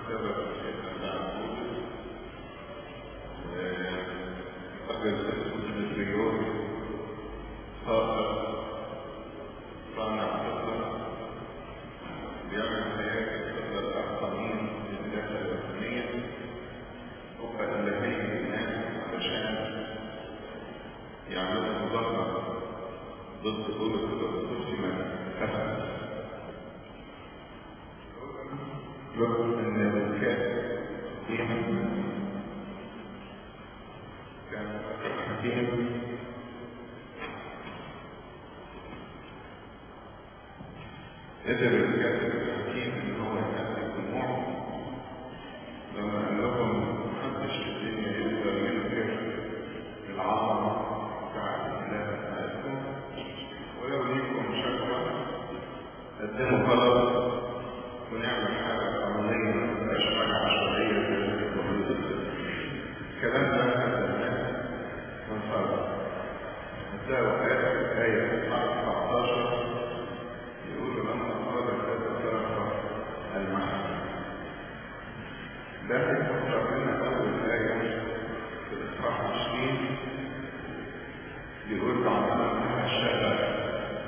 مكتبة الشيخ عبد بولس وراجل اسمه دمتريوس خاطر صانع فضة بيعمل حياة الفضة الأرقامين للداخل الوطنية وقد لهي الناس علشان يعملوا مظاهرة ضد بولس الرسول فيما أفعل رغم أن الكاتب فيهم كان حكيم قدر الكاتب الحكيم ان هو يهدي الجموع لما قال لهم محدش في الدنيا يقدر ينكر العظمه بتاعت الاله بتاعتكم ولو ليكم شكوى قدموا طلب ونعمل حاجه قانونيه ما تبقاش حاجه عشوائيه زي اللي بتقولوا الكلام ده خلى من فرق هتلاقوا آية آية 14 يقول لما قال كذا ترفع المحن ده يفكر لنا أول آية في الإصحاح 20 بيقول عن منها الشغف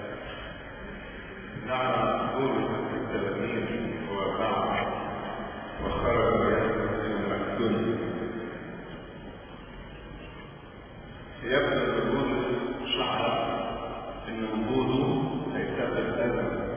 نعم بولس التلاميذ وبعض وخرج يسلم المكتوب يبدو بولس شعر ان وجوده هيسبب اذى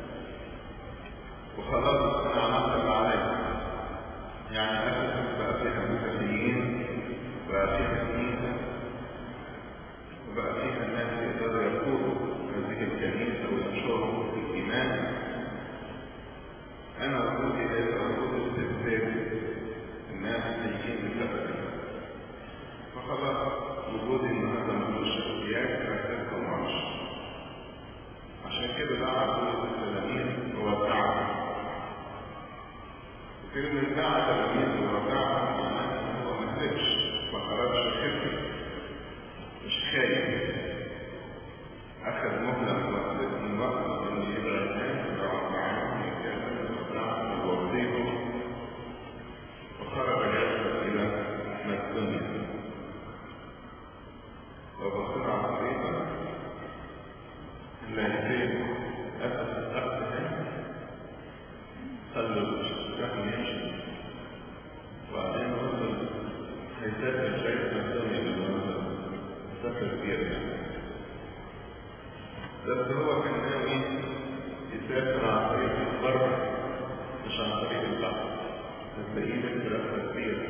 وخلاص انا عملت اللي عليا يعني افسس بقى فيها مسيحيين بقى فيها كنيسه وبقى فيها ناس يقدروا يقودوا هذه الكنيسه وينشروا الايمان انا وجودي هيبقى وجود استبداد الناس هيجين بسببي فخلاص وجودي النهارده ملوش احتياج فهتبقى معش عشان كده دعا بولس التلاميذ وودعهم وكلمة دعا تلاميذ وودعهم معناها ان هو ما هربش ما خرجش خفي مش خايف اخذ مهلة وقت من وقت ان يبقى الناس يقعد معاهم يتكلم ويودعهم ويوصيهم وخرج يذهب الى مقدونيا وبصير على الطريقة الليلتين أسس الأخذ خلوا الشخص يمشي وبعدين وصل هيسافر شيء مقدونيا بالمنظر سافر كبير بس هو كان ناوي يسافر عن طريق البر مش عن طريق البحر هتلاقيه في رحلة كبيرة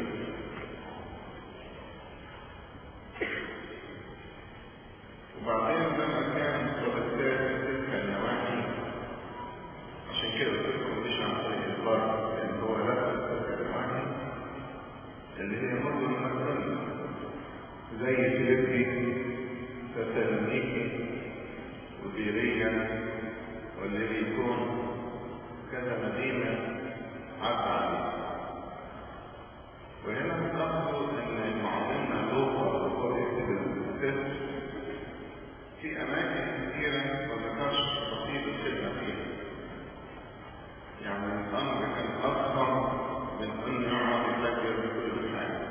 وبعدين لما كان متوسط تلك النواحي عشان كده قلت لكم مش عن طريق البر لان هو لف تلك النواحي اللي هي مدن مكرمة زي فيليبي تسالونيكي وبيريا واللي بيكون كذا مدينة عدى عليه وهنا تلاحظوا ان معلمنا لوقا وهو يكتب القصص في أماكن كثيرة ما ذكرش تفاصيل الخدمة فيها. يعني الأمر كان أضخم من أن يقعد يفكر بكل حاجة.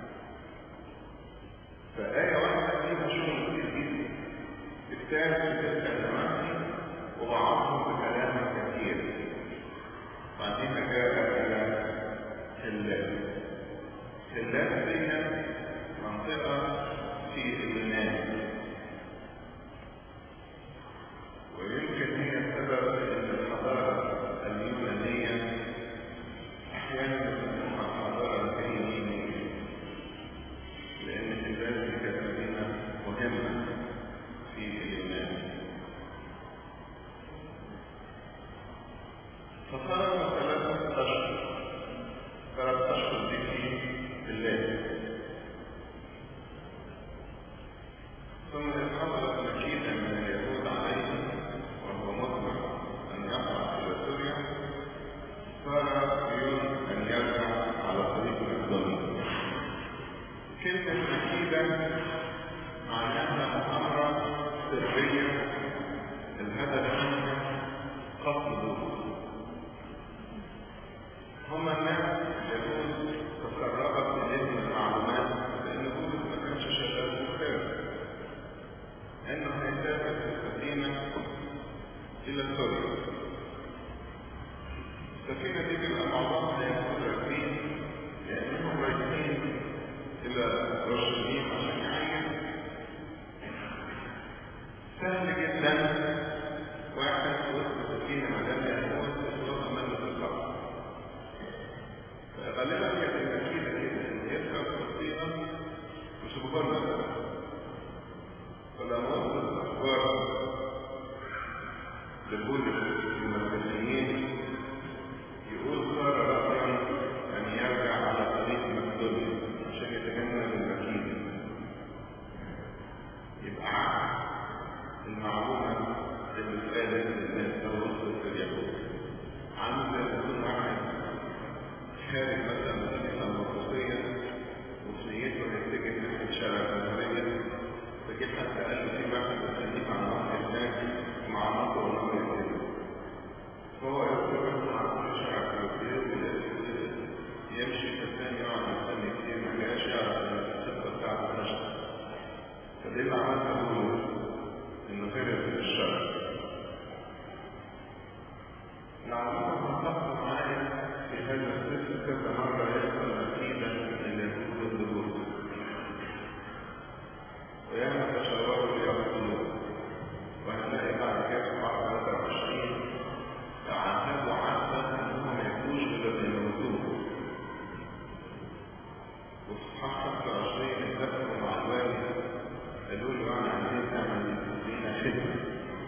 فآية واحدة فيها شغل كتير جدا. اجتهد في تلك النواحي ووعظهم بكلام كثير. بعدين جاء إلى حلال. حلال دي منطقة في اليونان ويمكن هي سبب ان الحضاره اليونانيه احيانا تسموها الحضاره اليونانيه لان البلاد دي كانت مدينه مهمه في اليونان فصاروا ثلاثه اشهر ثلاث اشهر دي في الليل ثم حصلت مكيده من اليهود عليه وهو مطمع أن يقع إلى سوريا صار يريد أن يرجع على طريق مقدونيا كلمة مكيدة معناها مؤامرة سرية الهدف منها قتل بولس هم الناس السفينة دي بيبقى معظمها يكون راكبين لأنهم رايحين إلى رشدين عشان يعين سهل جدا واحد في وسط السفينة مدام يموت يطلب منه في البحر غالبا كانت الأكيدة كده إن يركب السفينة مش مجرد فلما وصلت الأخبار لبولس المسيحيين يقول صار راضيا أن يرجع على طريق مقدونيا عشان يتجنب المكيدة يبقى المعلومة اللي اتقالت للناس أو وصلت لليهود عامل زي ما يكون واحد خارج مثلا من الكنيسة المقدسية وفي نيته هيتجه ناحية شارع الجمهورية فجيت حتى قال له في واحد مستنيك على النهر هناك مع نقطة ونقطة يتجه فهو يقول مع كل شارع الجمهورية يمشي فالثاني يقعد مستني كتير ما جاش يعرف ان الخطة بتاعته نشطة فدي اللي عملت أقوله إنه هرب من الشر لعلكم تلاحظوا معايا في هذا السفر كذا مرة يحصل أكيدا من اليهود ضد بولس وياما تشاوروا ليقتلوه وهنلاقي بعد كده في بعض 23 تعهدوا عهدا انهم ما يكونوش الا بيموتوه وفي اصحاح 25 اتفقوا مع الوالي قالوا له انا عايزين تعمل لينا خدمه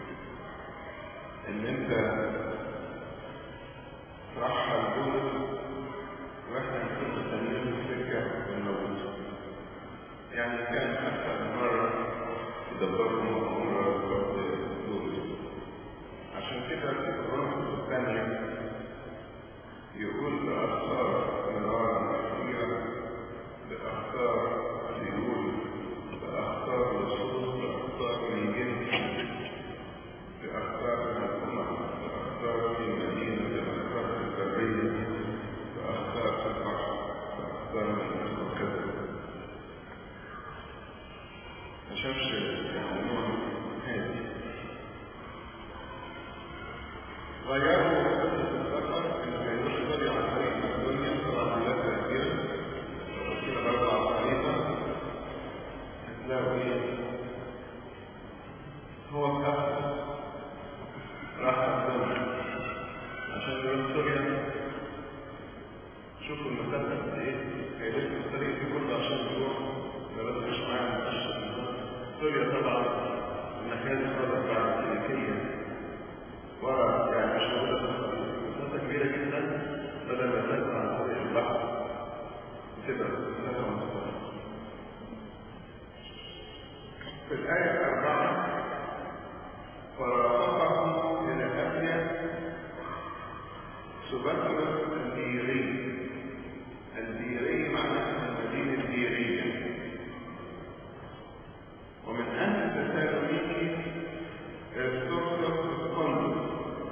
ان انت ترحل بولس واحنا نكون مستنيين السكه ونموته يعني كان اكثر من مره يدبروا مأمورة ضد بولس عشان كده في كورنثوس الثانية يقول بأخطار مرارا كثيرة بأخطار سيول بأخطار لصوص بأخطار من جنس بأخطار من الأمم بأخطار في المدينة بأخطار في البرية بأخطار في البحر بأخطار من وكذا ما شافش يعني نوع هادي غيروا خطة السفر إنه ما يروحش يضيع على طريق مقدونيا طبعا بلاد كبيرة كده برضه على الخريطة هتلاقوا إيه هو اتأخر راح مقدونيا عشان يروح سوريا شوفوا المسافة قد إيه هيلف الطريق دي كله عشان يروح ما مش معانا نخش سوريا طبعا المكان خالص بعد الكيميكية ورا يعني مش موجودة في الخريطة مسافة كبيرة جدا بدل ما تنزل عن طريق البحر وتبقى مسافة مستقرة في الآية الأربعة فرافقه إلى أبيا سبكرة الديري الديري معناها المدينة الديرية ومن أهل تسالونيكي استرسل اسطنبول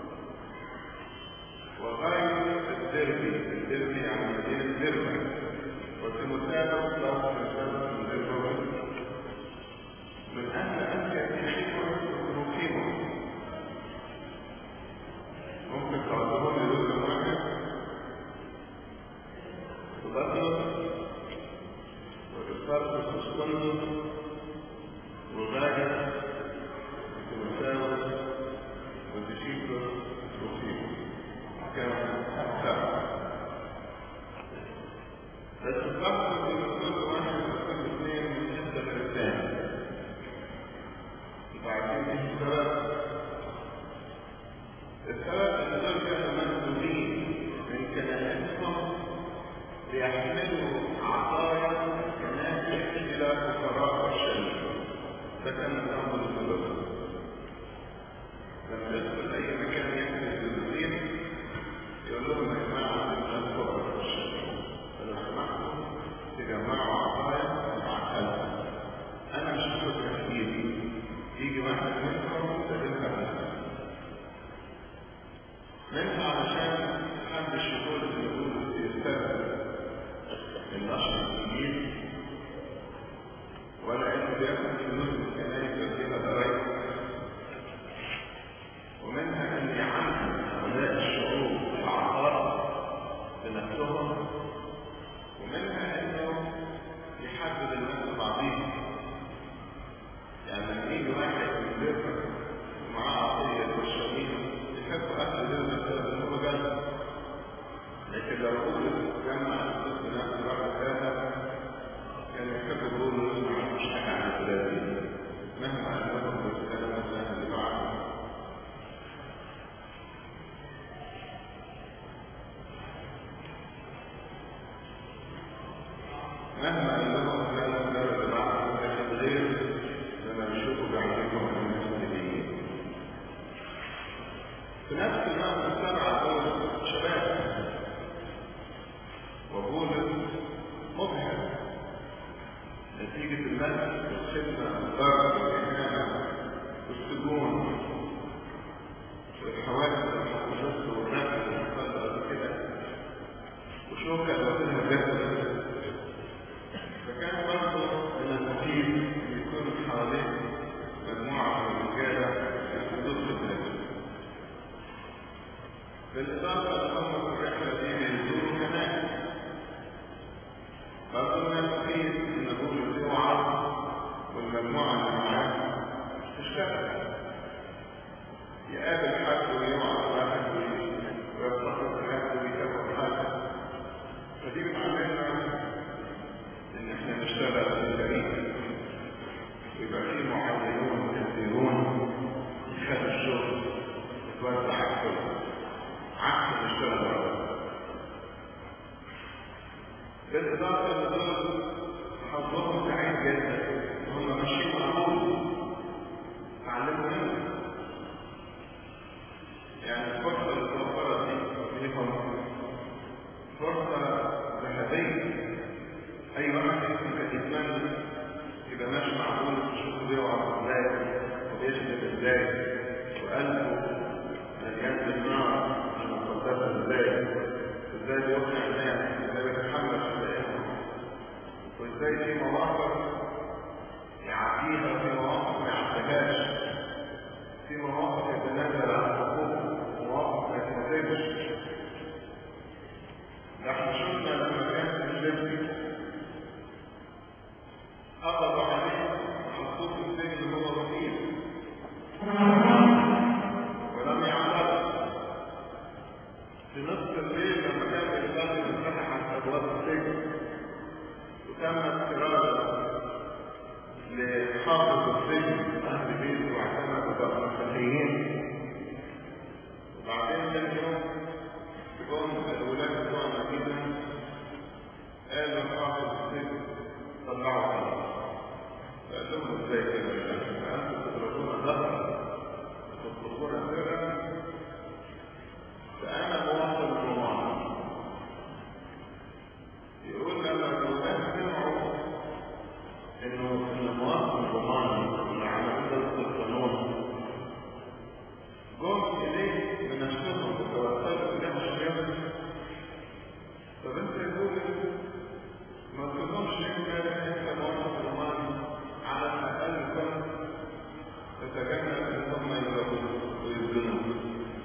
وغاية الدربي الدربي يعني مدينة دربة وتيموثاوس له رسالة من دربة من أهل أنكا تيموس وتروفيموس ممكن تعرضهم لرسل واحد وبطلس وإصابة اسطنبول وغاية وتيموثاوس وديسيبلوس وتروفيموس كانوا سبعة بس الضغط في مسؤول واحد ومسؤول اثنين مهما قال لهم فلان فلان اللي معاهم ياخد غير لما بيشوفوا بيعملوا الناس المدنيين في نفس الوقت السبعة دول شباب وبولس مبهر نتيجة الملك والخدمة والضرب والإهانة والسجون والحوادث والحوادث والرفض والمخدرات كده وشوكة لوزنها جسد فكان برضه من المفيد ان يكون حواليه مجموعة من الرجالة في حدود خدمته بالإضافة لهم في الرحلة دي بيزوروا كمان برضه من المفيد ان بولس يوعظ والمجموعة اللي معاه تشتغل يقابل حد ويوعظ واحد ويصحح حد ويتابع حد فدي بتعلمنا ان احنا نشتغل في فريق ويبقى في معلمون كثيرون يخلوا الشغل يتوزع الكل عكس نشتغل بره بالاضافه لدول حظهم سعيد جدا هم ماشيين معقول تعلموا منه يعني الفرصه اللي توفرت دي ليهم فرصه ذهبيه اي واحد يمكن كان يتمنى يبقى ماشي معقول شوفه بيقع ازاي وبيشرب ازاي وقلبه مليان بالنار المقدسه ازاي ازاي بيقنع الناس ازاي بيتحمل شدائدهم وازاي في مواقف يعديها في مواقف ما يعديهاش في مواقف يتنازل عن حقوقه ومواقف ما يتنازلش ده احنا شفنا لما كان في الليبي قبضوا عليه وحطوه في السجن اللي هو وكيل ولم يعترض في نصف الليل لما كان بيصلي انفتحت ابواب السجن وتم اضطراره لحافظ السجن اهل بيته واعتمدوا بقى مسيحيين وبعدين تاني يوم جم الولاد بتوع المدينه قالوا حافظ السجن طلعوا خلاص فقال لهم ازاي كده انتم تضربون ظهرا وتطلقون سرا فانا مواصل الرومان يقول لما الولاد سمعوا انه ان مواصل الرومان اللي عملوا ضد القانون جم اليه بنفسهم وتوسلوا اليه الشيخ طب انت يقول ما تقولهمش امبارح انت موظف روماني على الاقل كنت تتجنب ان هم يضربوك ويظلموك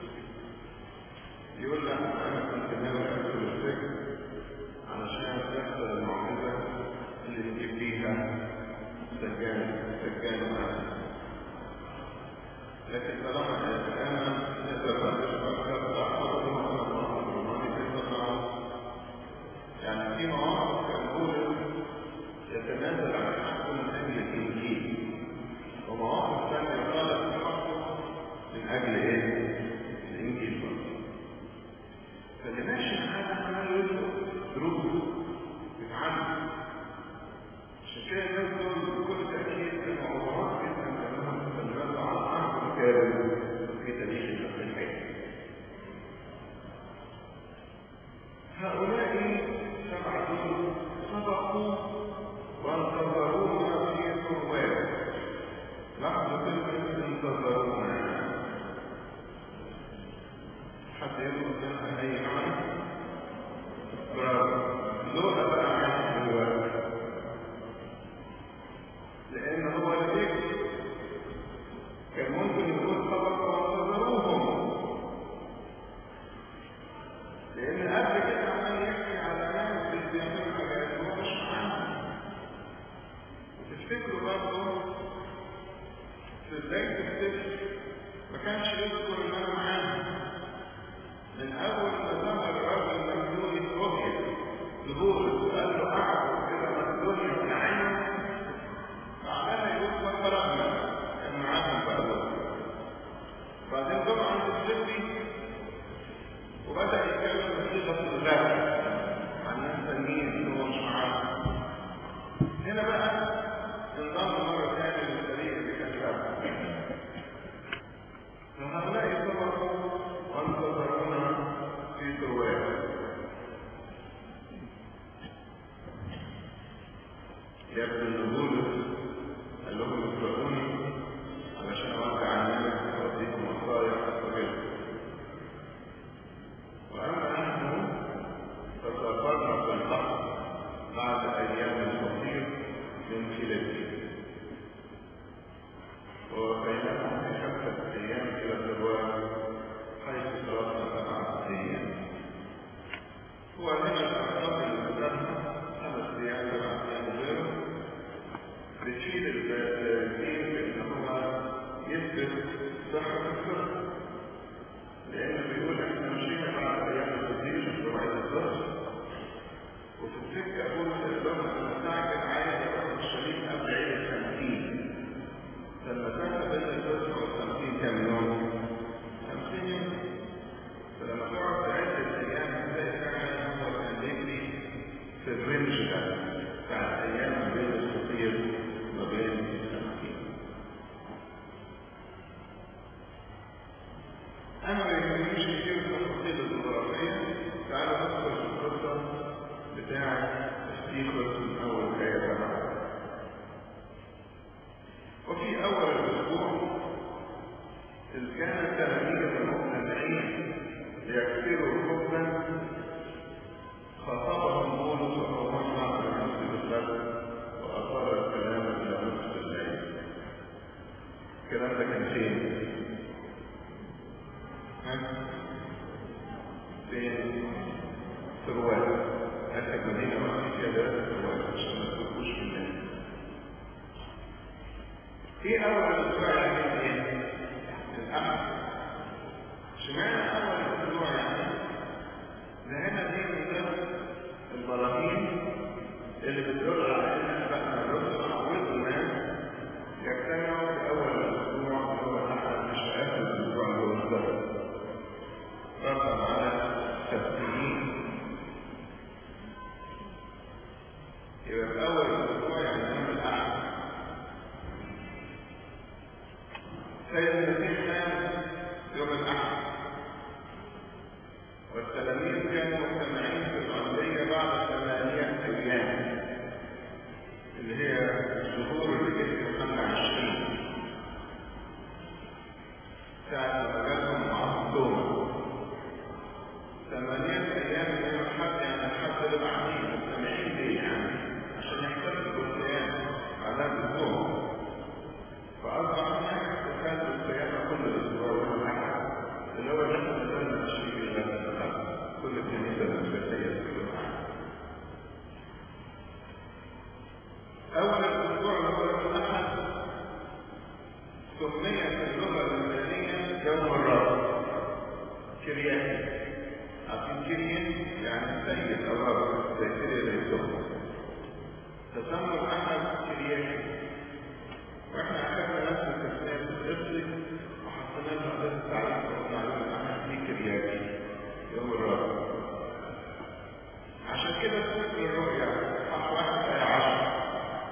يقول لك انا كنت ناوي ادخل السجن علشان تحصل المعجزه اللي تجيب بيها سجان سجان معاك لكن طالما انا نقدر ما تشبه تحصل الموظف الروماني بيطلعوا يعني في مواقف كان بولس يتنازل عن حقه من اجل الانجيل ومواقف ثانيه طالب حقه من اجل ايه؟ الانجيل برضه فاللي ماشي معاه عمال يطلب دروس يتعلم عشان كده الناس دول بكل تاكيد كانوا عظماء جدا لانهم استمروا على عهد كامل في تاريخ المسيحيه هؤلاء سبعة سبقوا وانتظرونا في قوات لحظة كلمة انتظرونا حد يقول لنا أي معنى برافو لولا بقى عن دلوقتي لأن هو اللي كان ممكن يكون سبق وانتظروهم لأن قبل كده عمال يحكي على ناس اللي بيعملوا حاجات هو مش معاهم وتفتكروا برضه في بداية السجن ما كانش يذكر إن أنا معاهم من أول ما ظهر الراجل المجنون رؤية لبولس وقال له أعبد كده مقدونيا في عينه بعدها يقول ما خرجنا كان معاهم بقى بعدين جم عند السجن وبدأ يتكلم بصيغة الغاب عن ناس تانيين اللي هو مش معاهم هو هنا الأخطاء اللي ذكرها خمس أيام سبع أيام وغيره بتشيل الدين بأن هو يثبت صحة الفرق لأنه بيقول إحنا مشينا مع أيام القديس اللي هو عيد الظهر وفي السكة أقول لهم أنا مستعجل عايز أروح الشريك قبل عيد الخمسين فالمسافة بين التسعة والخمسين كام يوم؟ خمسين يوم فلما تقعد تعد الأيام هتلاقي فعلا هو كان يجري في الرينج ده بتاع الأيام ما بين الفطير وما بين الخمسين أنا ما يهمنيش كتير التفاصيل الجغرافية تعالوا ندخل في القصة بتاع ستيفرس من أول آية سبعة وفي أول الأسبوع إذ كان التلاميذ المقتنعين ليكسروا الخبز خاطبهم بولس وقومنا في المسجد الغد وأطال الكلام إلى نصف الليل الكلام ده كان فين؟ ها؟ فين؟ في الواد أكد مدينة وفي فيها ثلاثة في الواد عشان ما تدخلوش في الناس في أول الأسبوع يعني إيه؟ الأحد اشمعنى أول الأسبوع يعني؟ لأن دي من ضمن البراهين اللي بتدل على إن أبائنا الرسل عودوا الناس يجتمعوا في أول الأسبوع اللي هو الأحد مش في آخر الأسبوع اللي هو السبت رقم على السبتيين يبقى في أول الأسبوع يعني يوم الأحد سيد المسيح نام يوم الأحد والتلاميذ كانوا مجتمعين في العلية بعد ثمانية أيام اللي هي الظهور اللي جه في يوحنا 20 ساعة ما جالهم معاهم توما ثمانية أيام يوم الحد يعني الحد اللي بعدين مجتمعين ليه يعني عشان يحتفلوا بالصيام على الأسبوع فأصبح هناك احتفال بالصيام كل أسبوع يوم الأحد اللي هو نفس السنة الشيء اللي كل الكنيسة المسيحية في الأحد أول الأسبوع اللي هو يوم الأحد سمي في اللغة اليونانية يوم الرب كرياتي عارفين كريان يعني سيد أو رب زي كريا ليسوع تسمى الأحد كرياتي واحنا اخذنا نفس التسمية القبطي وحطينا لها ضد التعريف وقلنا يوم الأحد دي كرياتي يوم الرب عشان كده سفر الرؤيا اصحاح واحد آية عشرة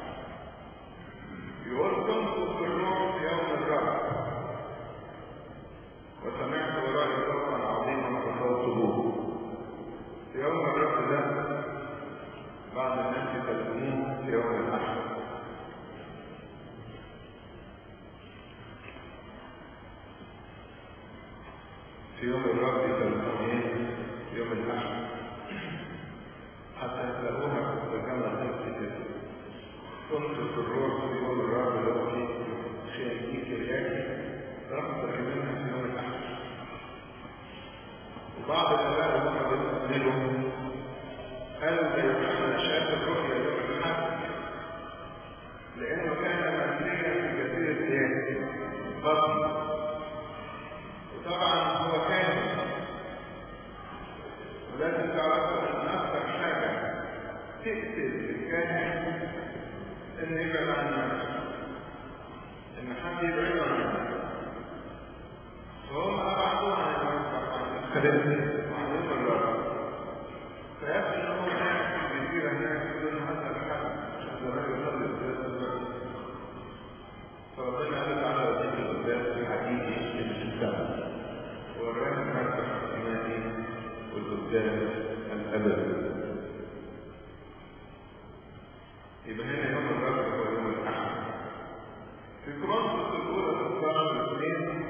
يقول كنت في الروح في يوم الرب وسمعت ورائي صوتا عظيما كصوته في يوم الرب ده بعض الناس يكلموه في يوم الأحد في يوم الرب يكلموه ايه؟ في يوم الأحد حتى تلاقوها في الترجمة النفسي كده كنت في الروح في يوم الرب اللي هو فيه خير دي كرياتي راحوا ترجمينها في يوم الأحد وبعض الآباء اللي هم بيستعملوا قالوا ده يوحنا شاف الرؤيا يوم الأحد لأنه كان منسيا في جزيرة إيه؟ بطن وطبعا هو كان ولازم تعرفوا ان اكثر حاجه تقتل الكاهن ان يبعد عن نفسه ان حد يبعد عن نفسه فهم ابعدوا عن المنفعه عن الخليل وعن يوم الرب فيبدو ان هو قاعد في الجزيره هناك بدون هذا الحد عشان زمان يصلي القداس دلوقتي فربنا قال تعالى وديك القداس في حديث في السماء ورانا مرتب الإيماني والقداس الأبدي يبقى هنا يوم الرب هو يوم الأحد في كورنثوس الأولى 16 اثنين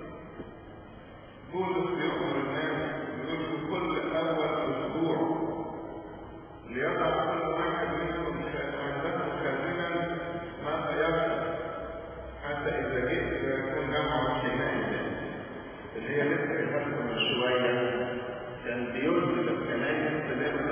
بولس يأمر الناس يقول في كل أول أسبوع ليضع كل واحد منكم عنده خازنا ما سيبقى حتى إذا جئت فيكون جمع حينئذ اللي هي لسه قلتها من شويه كان بينزل الكنايس تلاقي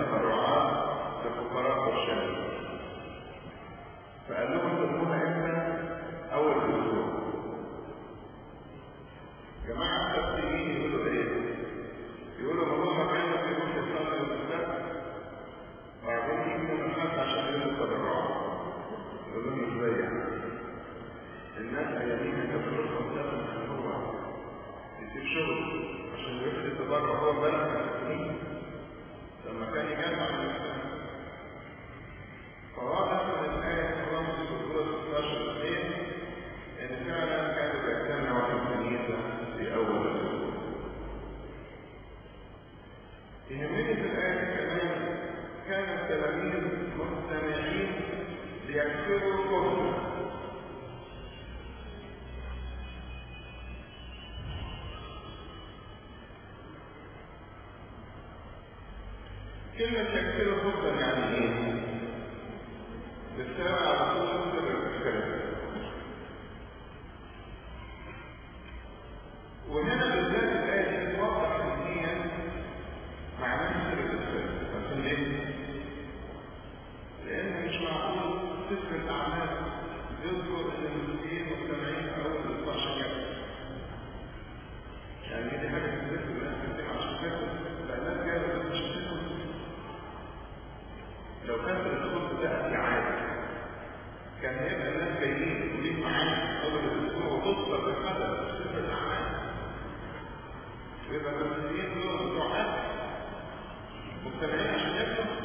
مجتمعين ليكسروا الخبز كلمة يكسروا خبزا يعني ايه؟ بالسبب على طول سر الكلام وهنا بالذات الآية دي توضح إن هي معناها سر الكلام عشان ليه؟ لأن مش معقول سفر الأعمال يذكر إن المسيحيين مجتمعين في أول الأسبوع شجاع يعني دي حاجة في السفر الناس بتتكلم عشان تاكل لا الناس جاية بس عشان تاكل لو كانت الخبز ده في عادي كان هيبقى الناس جايين وليه معانا اول الاسبوع وتذكر بالحدث في سفر الاعمال ويبقى المسيحيين دول بتوع عادي مجتمعين عشان ياكلوا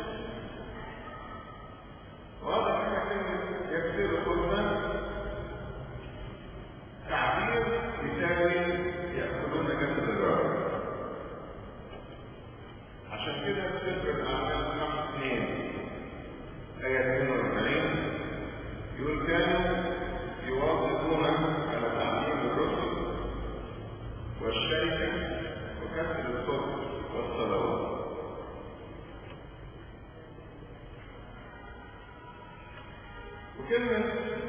واضح ان كلمه يكسر خبزا تعبير يساوي ياكلون جسد الرب عشان كده في سفر الاعمال صح اثنين آية 42 يقول كانوا يواظبون على تعليم الرسل والشركة وكسر الصبح والصلوات وكلمة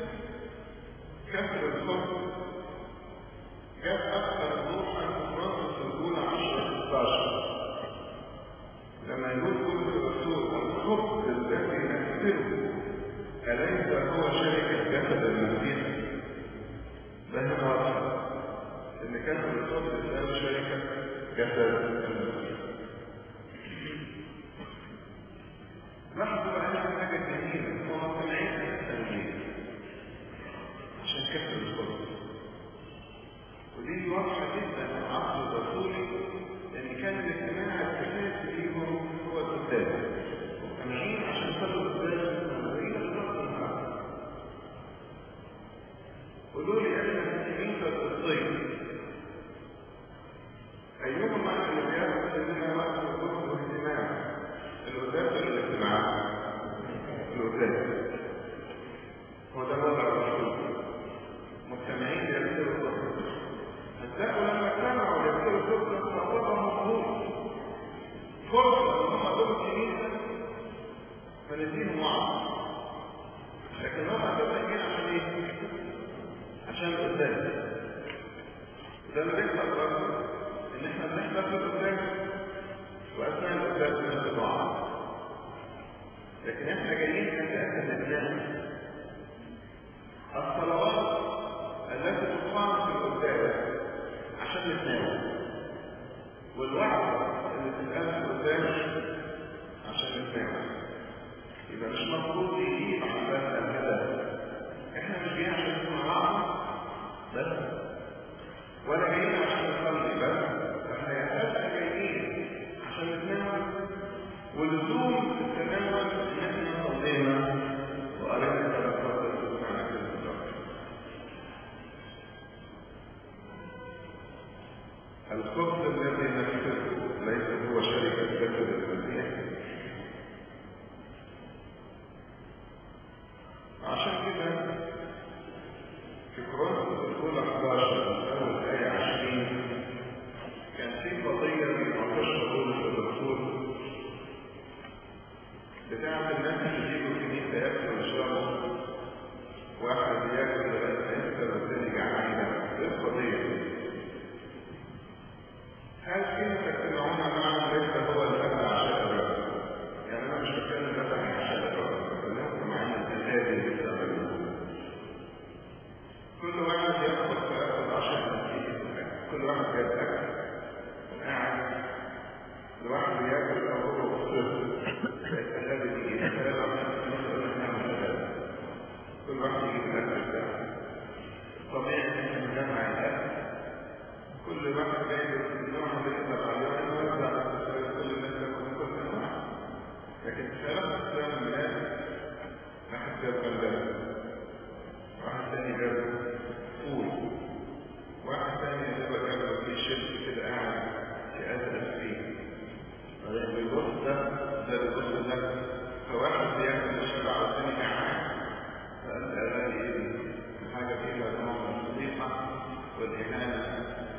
كسر الصبح جت أكثر وضوحا في كورنثوس الأولى 10 16 لما يقول كل الرسول الخبز الذي نكسره أليس هو شركة جسد المسيح؟ ده هنا واضح إن كسر الخبز ده شركة جسد المسيح. لاحظوا بقى هنا حاجة جميلة هو طلعين التنجيل عشان كسر الخبز ودي واضحة جدا في العصر الرسولي لأن كان الاجتماع الأساسي ليهم هو القداس مجتمعين عشان يصلوا القداس زي بالظبط النهارده قولوا لي احنا مسلمين في الصيف أيهما اللي بياخد مننا وقت الظهر واهتمام القداس ولا الاجتماع؟ القداس هو ده وضع الرسول مجتمعين يكسروا الظهر هتلاقوا لما اجتمعوا يكسروا الظهر فوضع مظبوط فرصة ان هم دول كنيسة فنديهم وعظ لكن هم دول جايين عشان ايه؟ عشان القداس وده اللي بيحصل برضه ان احنا بنحضر في القداس واثناء القداس بناخد وعظ لكن احنا جايين اساسا نتنام الصلوات التي تقام في القداس عشان نتنام والوعظ اللي تتقال في القداس عشان نتنام يبقى مش مفروض يجيب عن ذات الهدف احنا مش جايين عشان نسمع وعظ بس ولا جايين عشان نصلي بس احنا اساسا جايين عشان نتنام ولزوم التناول ان احنا صلينا وقرينا ثلاث وسمعنا كلمه الرب الخبز الذي نكسره ليس هو شركة جسد المسيح عشان كده في كورنثوس الأولى 11 أول آية 20 كان في قضية بيناقشها بولس الرسول بتاعة الناس اللي يجوا الكنيسة ياكلوا ويشربوا واحد ياكل لغاية ما يفطر والتاني جعان ايه القضية دي؟ هل كيف تجتمعون معا ليس هو الفتى عشاء الرب؟ يعني انا مش بتكلم فتى عن عشاء الرب بكلمكم عن الجهاد اللي بتعملوه كل واحد يدخل في اكل عشاء مسيحي كل واحد جاب اكل وقاعد لوحده ياكل او هو في الصفر فيستفاد بايه؟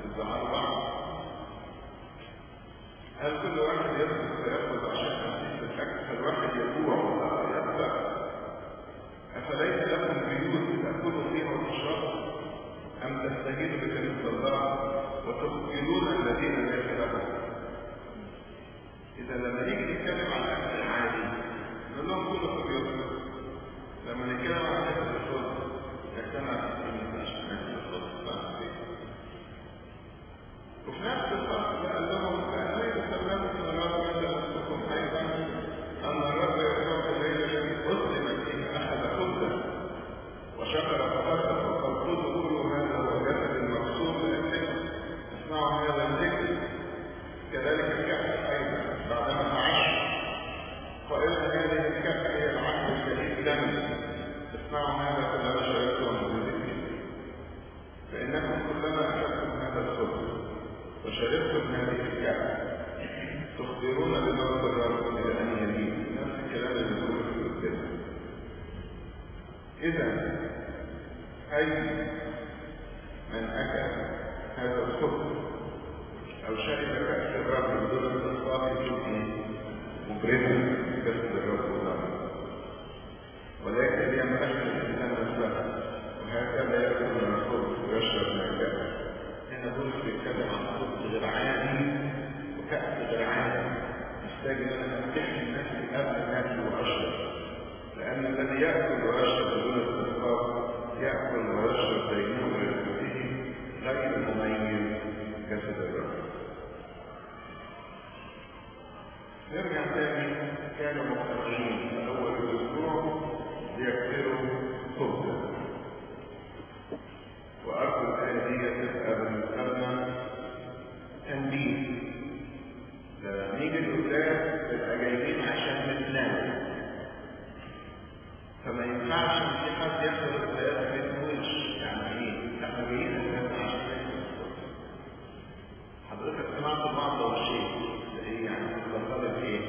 بتزعلوا بعض هل كل واحد يسلك فيأخذ عشان نفسه الأكل فالواحد يجوع ولا يبدأ أفليس لكم بيوت تأكلوا فيها وتشربوا أم تستهينوا بكلمة الله وتقتلون الذين ليس لهم إذا لما نيجي نتكلم عن الأكل العادي نقول لهم كلوا في بيوتكم لما نتكلم عن الأكل الخبز يجتمع في الدين عشان ناكل الخبز وفي نفس الوقت قال لهم فأنا يتسلموا في الرب عند أنفسكم أيضا أن الرب يسوع في الليلة التي أسلمت فيها أخذ خبزا وشكر فقدس وقال خذوا كلوا هذا هو جسد المقصود لأجلكم اسمعوا هذا الذكر كذلك الكأس أيضا بعدما تعشوا قائلا هذه الكأس هي العهد الجديد دمي اسمعوا هذا كلما شربتم من ذكري فإنكم كلما أكلتم هذا الخبز وشربتم هذه الكأس تخبرون بموت الرب إلى أن يجيء نفس الكلام اللي بنقوله في القدس إذا أي من أكل هذا الخبز أو شرب كأس الرب بدون استخفاف يكون مبردا جسد الرب والله ولكن ينبغي الإنسان نفسه وهكذا يأكل من الخبز ويشرب من الكأس هنا بولس بيتكلم عن خبز غير عادي وكأس غير عادي محتاج ان انا امتحن نفسي قبل ما اكل واشرب لان الذي ياكل ويشرب بدون استحقاق ياكل ويشرب بينه ولنفسه غير مميز جسد الرب نرجع تاني كانوا مقتنعين في اول الاسبوع ليكسروا خبزا وارجو الايه دي تبقى بالنسبه لنا تنبيه لما نيجي القدام تبقى جايين عشان نتناول فما ينفعش ان في حد يحضر القدام ما يتناولش يعني ايه؟ احنا جايين القدام عشان نتناول حضرتك سمعت بعض او شيء ده ايه يعني بتفضل ايه؟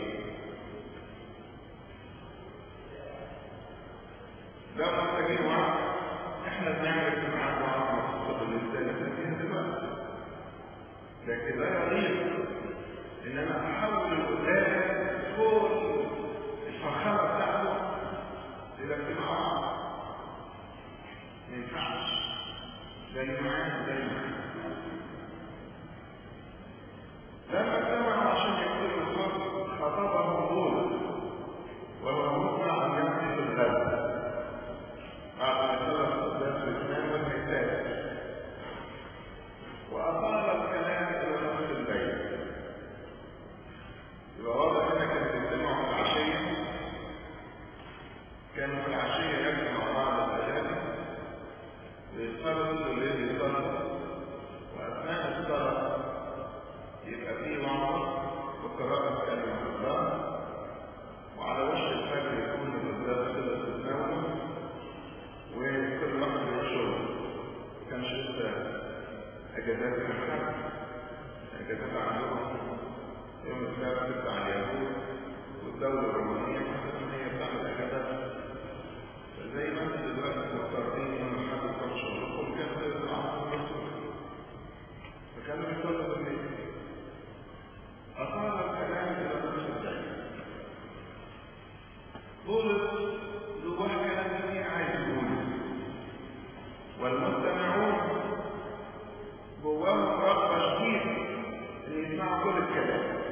لو محتاجين وعد احنا بنعمل اجتماعات وعد مخصوصه بالنسبه لنا فيها دلوقتي لكن لا يليق ان انا احول القدام كل الفخامه بتاعته الى اجتماع ما ينفعش زي معانا زي معانا لما اجتمعوا عشان يكتبوا الخط خطبهم بولس وهو مقنع ان يكتب الغد بعد ما خلص قدام الاسلام والميتات واطال الكلام الى نصف الليل يبقى واضح انك بتجتمعوا في العشيه كانوا في العشيه يجمعوا مع بعض الاجانب ويصلوا الليل يصلوا واثناء الصلاه يبقى فيه وعظه وقراءه كلمه الله وعلى وش الفجر يكون القداس كده تتناول وكل واحد يروح شغل كانش لسه اجازات الحرب اجازات عندهم يوم السبت بتاع اليهود والدولة الرومانية حسب ان هي بتعمل اجازات زي ما انت دلوقتي مضطرين يوم الحد تروح شغلكم كان في العصر المسؤول فكانوا بيصلوا بالليل أطال الكلام إلى نصف الليل بولس جواه كلام كتير عايز يقوله والمستمعون جواهم رغبة شديدة ان يسمعوا كل الكلام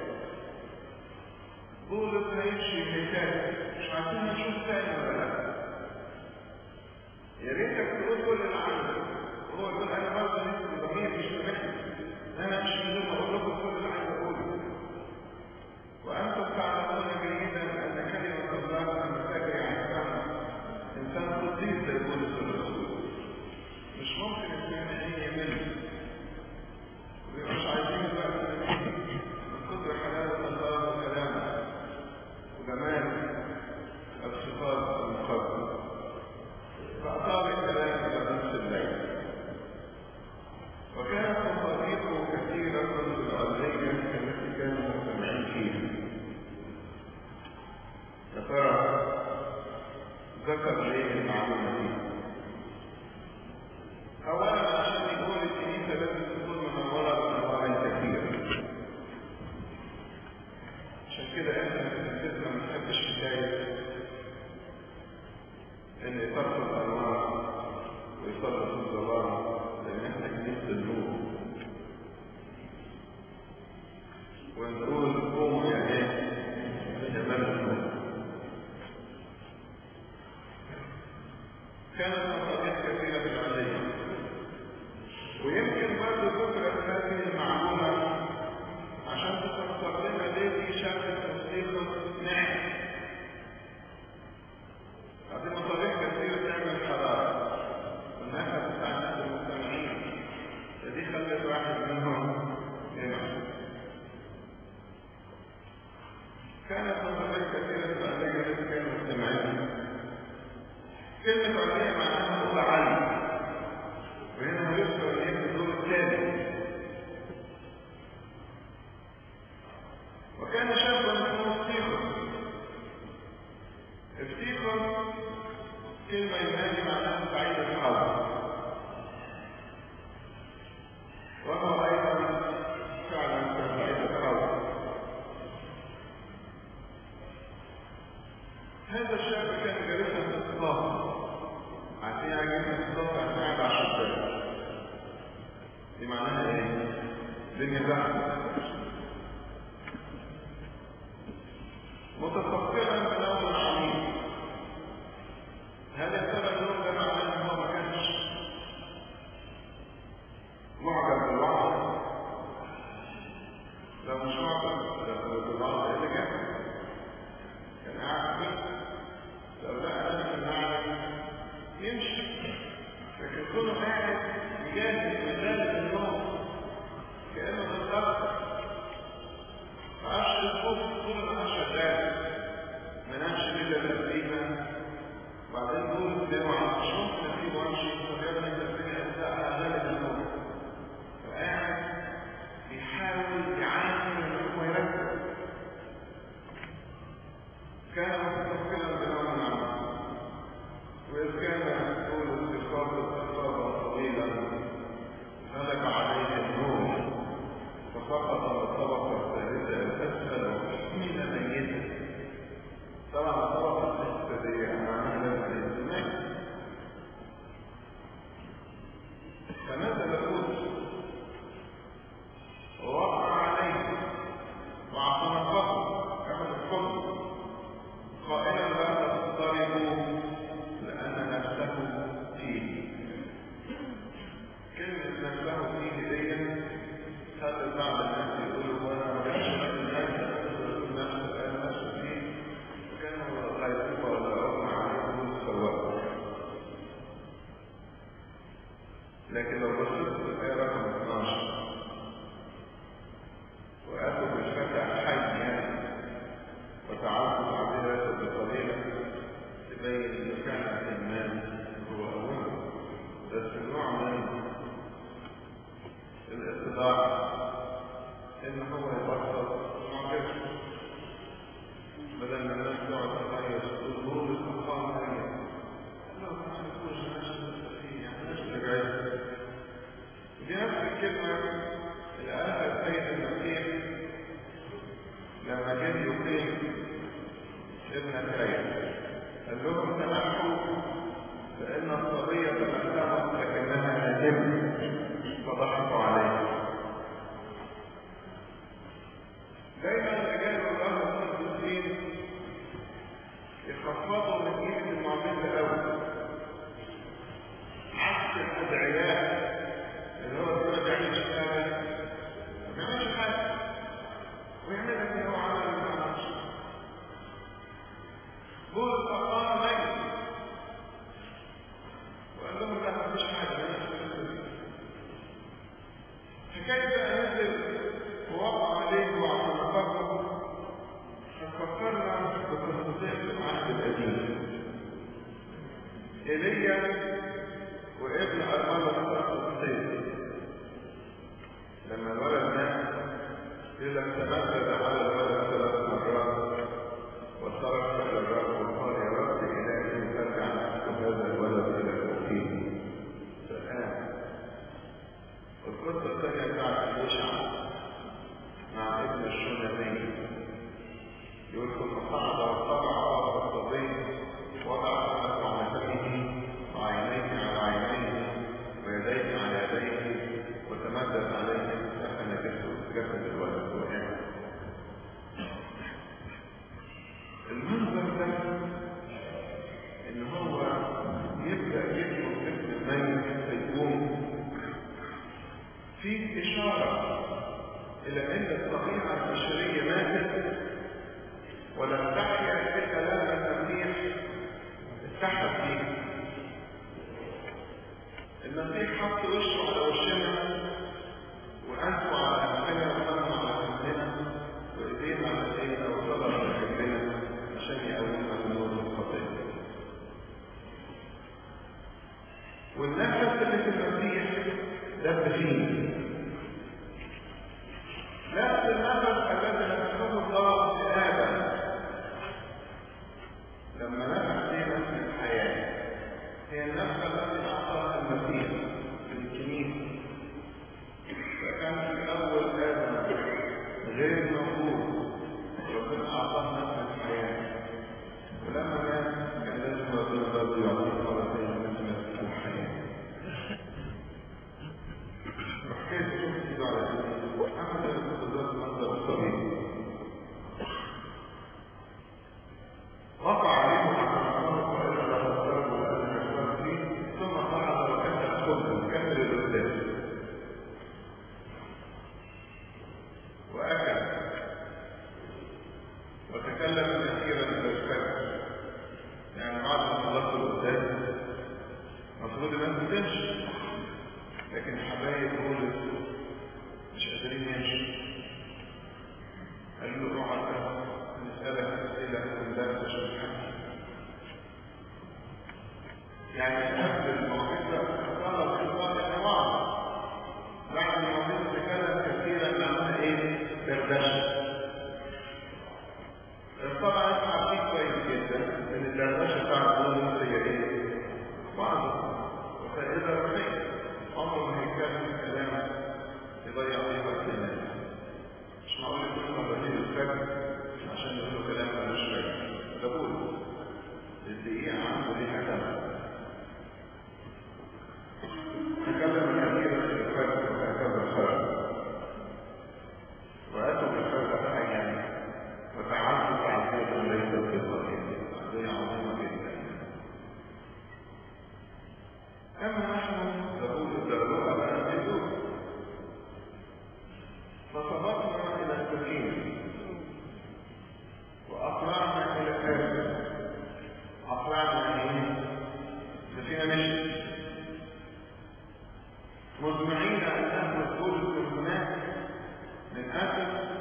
بولس هيمشي هيتان مش عارفين نشوف تاني ولا لا يا ريتك تقول كل اللي عندك هو يقول انا برضه نفسي ضمير مش سامحني انا مش من ما اقول لكم كل اللي عايز اقوله وانتم تعلمون جيدا ان كلمه الله ان تجري عن فم انسان قديس زي بولس الرسول مش ممكن اثنين عين يمل ومش عايزين الوقت من كتر حلاوه الله وكلامه وجمال الصفات المقدسه فاطال الكلام الى نصف الليل وكانت مصادقه كثيرة في العلية التي كانوا مجتمعين فيها يا ترى ذكر ليه المعلومة دي أولا عشان يقول الكنيسة لازم تكون منورة كانت نظرات كثيرة فعلية كانوا مستمعين كلمة علية معناها أولى علي وهنا هيذكر ان هي الدور الثاني وكان شابا اسمه ستيفن ستيفن كلمة يوناني معناها سعيد الحظ وهو أيضا فعلا سعيد الحظ هذا الشاب كان جالسا في الصلاة عارفين يعني كلمة الصلاة يعني قاعد على الشباك دي معناها ايه؟ الدنيا زحمة متصفقا بنوم عميق هل يا ترى النوم ده معناه ان هو ما كانش معجب بالوعظ لو مش معجب بالوعظ ايه اللي كان كان قاعد فيه لو لقى نفسه النعم يمشي لكن كونه قاعد يجاهد مجال النوم كانه بالظبط عشر الخوف طول العشر شغال ما نامش ليله تقريبا بعدين دول بيبقوا على الشمس نسيب وامشي فجاه من الدنيا ابدا غالب النوم فقاعد بيحاول يعاني من ان هو يركز كان متفكرا بنوم عميق وإذ كان يقول استيقاظ استيقاظا طويلا هلك عليه النور فسقط من الطبقة الثالثة الأسفل وحمل ميتا طبعا الطبقة الثالثة دي معناها لازم الانتماء فنزل القدس ووقع عليه واعتنقه كما القدس قائلا لا تضطربوا لأن نفسه فيه كلمة نفسه فيه دي خلت بعض الناس يقولوا وانا ما كانش نفسه نفسه قال نفسه فيه وكانوا خايفين ولا رغم عليهم سواء لكن لو بصيت في الآية رقم 12 وآتوا بالفتى حيا وتعاطوا تعبيرات بقليلة تبين ان فعلا المال هو اوله بس نوع من الاستطاعة ان هو يبطل معجزة بدل ما الناس تقعد تغير تقول ظروف الاطفال هي لا ما تقولش ناس فيه يعني ناس رجعت دي نفس الكلمة اللي قالها السيد المسيح لما جه يقيم ابن خير قال لهم تنحوا فإن الصبية تنحت لكنها نجم فضحكوا عليه دايما رجال الله القدسين يخفضوا من قيمة المعجزة قوي عكس الأدعياء اللي هو بيقول بيعمل شهادة ما بيعملش حاجة ويعمل لك هو عمل ما عملش بولس أقام ميت وقال لهم لا مفيش حاجة حكاية بقى نزل ووقع عليه وعلى مقابله ففكرنا بقصتين في العهد القديم ايليا وابن أرملة الصيد لما الولد مات إذا تمدد على الولد ثلاث مرات وصرف إلى الرب وقال يا رب إلهي ترجع نفس هذا الولد إلى توحيد فالآن القصة الثانية بتاعت يشع مع ابن الشنامي يقول ثم صعد وطلع على الصبي وضع سمك على فمه وعينيه على عينيه ويديه على يديه وتمدد عليه دفن جسد جسد الولد وقع المنظر ده ان هو يبدا يدخل جسم الميت فيقوم في اشاره الى ان الطبيعه البشريه ماتت ولم تحيا بكلام المسيح اتحد فيه المسيح حط وشه على وشنا وانتوا على انفنا وقلنا على انفنا وايدينا على ايدينا وصدر يعني قبل الموعظة طلب خطاب الحوار بعد الموعظة تكلم كثيرا معناها ايه؟ دردشة طبعا انتوا عارفين كويس جدا ان الدردشة بتاعت بولس هي ايه؟ وعظ وفائدة روحية عمره ما هيتكلم كلام يضيع فيه وقت الناس مش معقول يكون مرتين الفجر عشان يقولوا كلام ملوش فايدة ده بولس الدقيقة عنده ليها ثمن تكلم كثيرا في الفجر وهكذا الخرج وأتوا بالفجر حيا وتعرفوا تعزية ليست بالظاهر قضية عظيمة جدا أما نحن نقول الضرورة الآن فصبرنا إلى السكين وأقلعنا إلى الآخر أقلعنا إيه؟ سفينة مشي مطمعين أن نأخذ كل هناك من أسف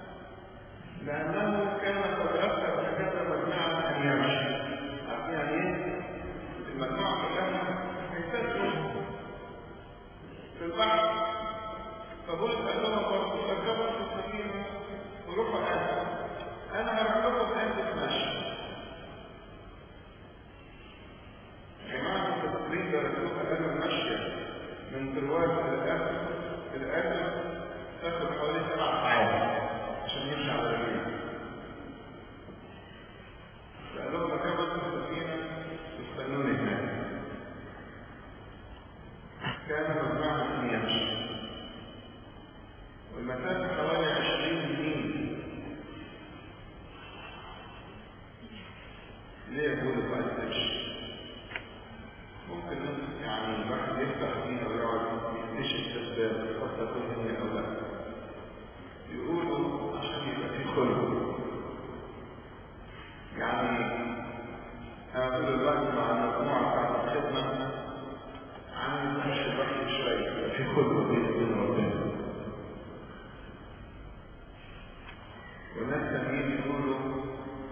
لأنه كان قد رتب هكذا مجموعة أن يمشي عارفين يعني إيه؟ المجموعة كلها هيسافروا في البحر فبولس قال لهم برضه ركبوا في السفينة وروحوا أسف أنا هركبكم أنت تمشي جماعة التدريب درسوها أنا المشية من دروات الأسف الأسف تاخد حوالي سبع ساعات عشان يمشي على رجليه فقالوا لهم ركبوا في السفينة استنوني هناك كان مجموعة أن يمشي والمسافة حوالي عشرين ميل ليه يقول الوقت تمشي ممكن يعني الواحد يفتح فيها ويقعد يكتشف اسباب قد تكون هي او لا يقولوا عشان يبقى في خلق يعني انا طول الوقت مع المجموعه بتاعت الخدمه عندي ماشي بحث شويه يبقى في خلق بين الدين وربنا وناس تانيين يقولوا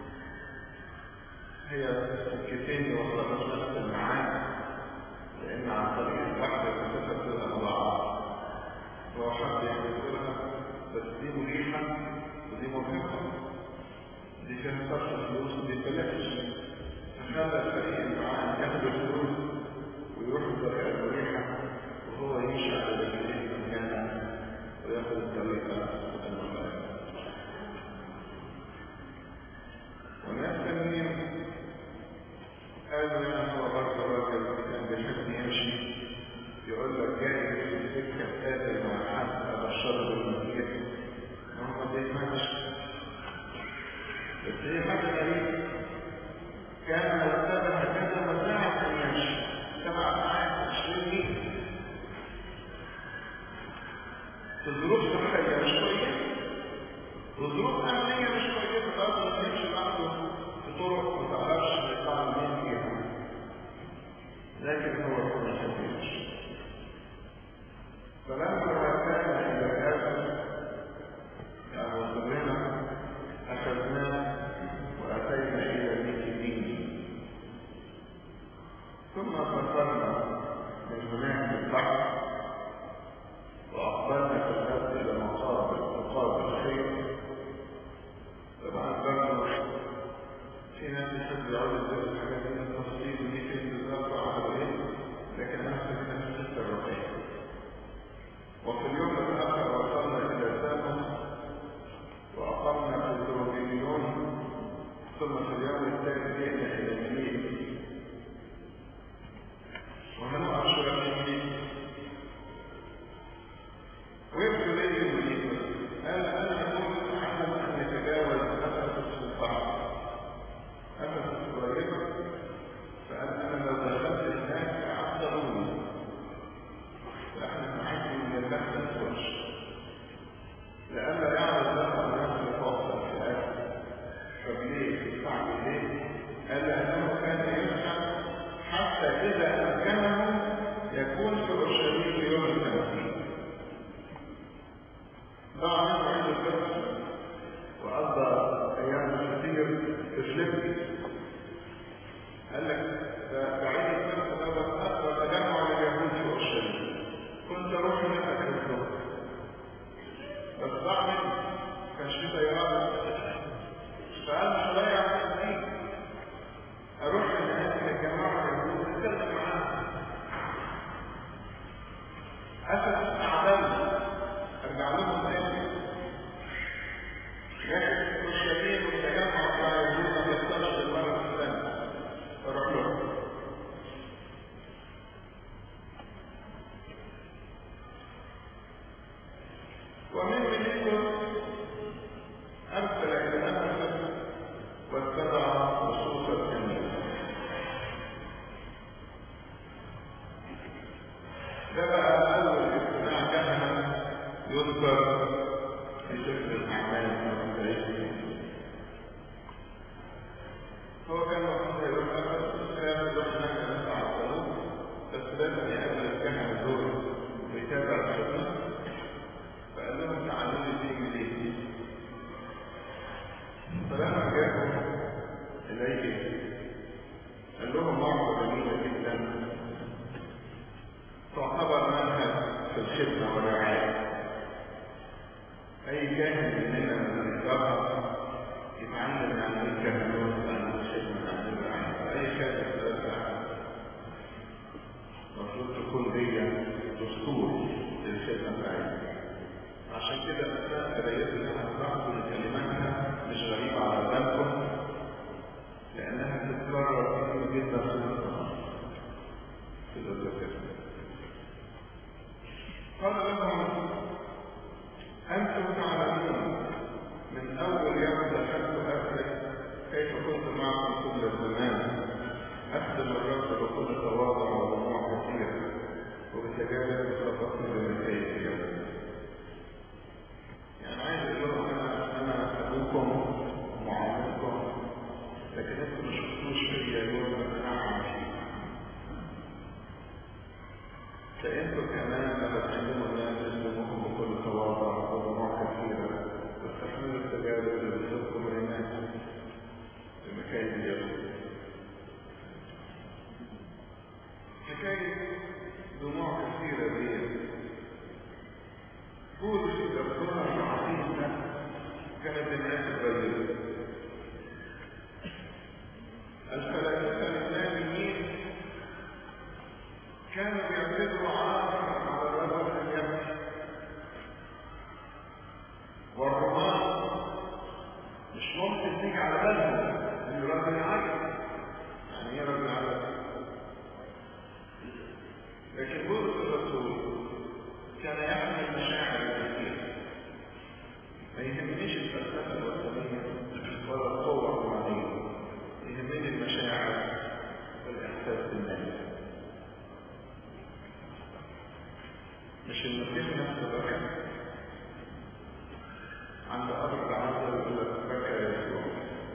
هي سكتين يوصلوا نفس المعاني لأن عن طريق البحر المسافة بتبقى مضاعفة هو حد يقولها بس دي مريحة ودي مرهقة دي فيها صرف فلوس ودي بلاش فخلى الفريق اللي معاه ياخد الفلوس ويروح الطريقة المريحة وهو يمشي على رجليه مكانه وياخد الطريقة المريحة وناس تانيين قالوا لنا هو برضه راجل كان بيحب يمشي يقول لك جاي في السكه قاتل مع حد ابشره بالمسيح ما هو ما بيفهمش بس هي حاجه غريبه كان مرتبها هكذا مساعد ان يمشي سبع ساعات 20 ميل في ظروف صحيه مش كويسه وظروف امنيه مش كويسه تقدر تمشي بعده بطرق ما تعرفش يطلع منين فيها لكن هو ما خفيفش فلما رجعنا الى هذا يعني وصلنا اخذناه واتينا الى ميكيدين ثم سافرنا من هناك البحر واقبلنا في الارض الى مقابر مقابر خير طبعا برضه في ناس يحب يقعدوا يدرسوا الحاجات دي التفاصيل ودي فين بالظبط وعملوا ايه لكن انا خلينا في الحته الروحيه وفي اليوم الاخر وصلنا الى ساموس واقمنا في الدروبيون ثم في اليوم الثالث جئنا الى الميل وهنقع شويه في الميل ويبدو لي المريض قال انا اقول احسن ان نتجاوز افسس في البحر افسس قريبه فقال انا لو دخلت هناك عطلوني فاحنا نحب ان البحث ما يدخلش لئلا يعرض له الناس لفوق في الاخر طب ليه؟ صعب ليه؟ قال لانه كان يسعى حتى اذا امكنه يكون في اورشليم في يوم التنفيذ ضاع منه عند الفجر وقضى ايام كثير في فليبي قال لك ده بعيد الفرق دوت هو كان المفروض يروح أبد كان يروح هناك ينفع القانون بس لازم يقابل الكهنة دول ويتابع الخدمة فقال لهم تعالوا لي في إنجليزي فلما جاءوا إليه قال لهم موعظة جميلة جدا تعتبر منهج في الخدمة والرعاية أي كاهن مننا من الإدارة يتعلم عن الكهنوت عن الخدمة عن الرعاية أي كاهن ثلاثة المفروض تكون هي دستور للخدمة الرعاية عشان كده أثناء قرايتنا هتلاحظوا إن كلماتها مش غريبة على بالكم لأنها تتكرر كتير جدا في النص في الذاكرة قال لهم أنتم تعلمون من أول يوم دخلت أفرق كيف كنت معكم كل الزمان أخدم الرب بكل تواضع ودموع كثيرة وبتجارب تفاصيل النتائج يعني عايز اقول لهم انا انا ابوكم ومعلمكم لكن انتم ما شفتوش فيا يوم انا اعمل فيه فانتم كمان لما تعلموا الناس علموهم بكل تواضع ودموع كثيره واستحملوا التجارب اللي بتصيبكم الناس بمكايد اليهود حكايه دموع كثيره دي بولس يذكرها العظيمة كانت الناس قليلة الفلاسفة الإسلاميين كانوا يعتبروا عارضا على الرجل أن يمشي والرومان مش ممكن تيجي على بالهم ان الراجل يعيط يعني ايه راجل يعيط لكن بولس الرسول كان يحمل مشاعر كثيرة ما يهمنيش الفلسفة الوثنية ولا القوة الرومانية يهمني المشاعر والإحساس بالناس مش المسيح نفسه بكى عند أرض العزل يقول لك بكى يسوع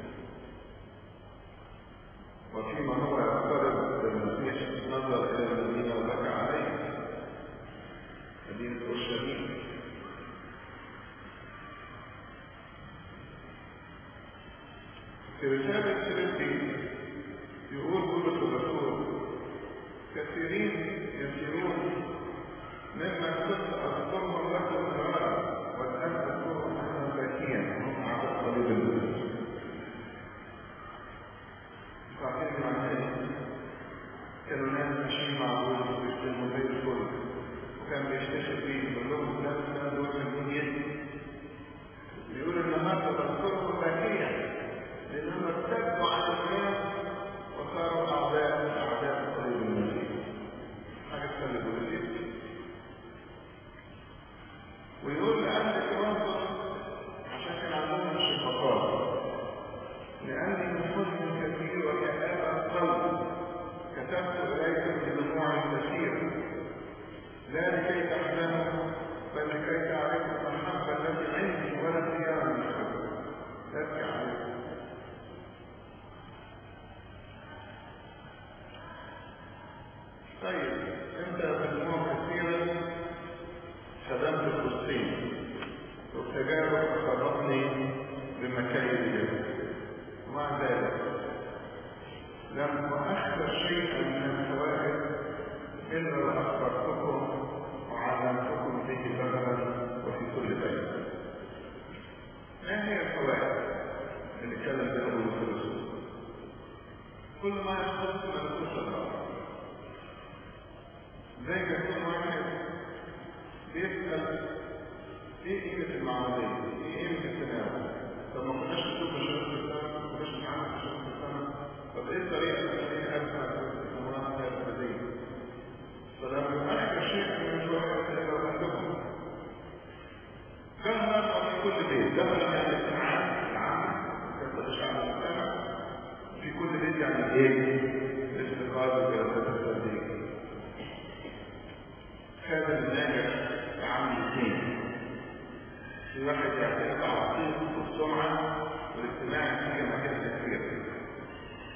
وفيما هو يقترب بالمسيح نظر إلى المدينة وبكى عليه مدينة أورشليم في رسالة فيليبي يقول بولس الرسول كثيرين يسيرون مما كنت أذكرهم لكم مرارا والآن أذكرهم أنا باكيا هم على صليب المسيح فاعتقد معناه ايه؟ كانوا ناس ماشيين مع بولس ويستلموا زي الفل وكان بيشتغل فيه يقول لهم الناس كانوا دول من يدي بيقول النهارده بذكركم باكيا لانهم ارتدوا على الناس وصاروا اعداء اعداء صليب المسيح حاجه تخلي بولس ويقول لأهل كورنثوس عشان كان عندهم الشفقات لأني من حزن كثير وكآبة قلب كتبت إليكم بدموع كثيرة لا لكي تحزنوا بل لكي تعرفوا المحبة التي عندي ولا زيارة من الحب تبكي عليكم طيب انت بدموع كثيرة خدمت القدسين والتجارب أخرتني بمكايد اليوم ومع ذلك لم أخسر شيئا من الفوائد إلا وأخبرتكم وعلمتكم به بغلا وفي كل بيت ما هي الفوائد اللي اتكلم بها ابو الرسول كل ما يخص ملكوت الله زي ما يكون واحد بيسأل ايه قيمة المعمودية؟ ايه قيمة التناول؟ طب ما كناش نشوف مشاهد في السنة، ما كناش نتعامل مشاهد في السنة، طب ايه الطريقة اللي تخليني ادفع في المناطق الأبدية؟ فلما أخذ شيء من الواحد يبقى عندهم كان نقع في كل بيت دخل يعني الاجتماعات العامة كانت تشعر المجتمع في كل بيت يعني ايه؟ الاستقامة والجلسات الفردية خادم الناجح عامل اثنين في واحد يعتمد على الصيت والسمعة والاجتماع فيه مكان كثير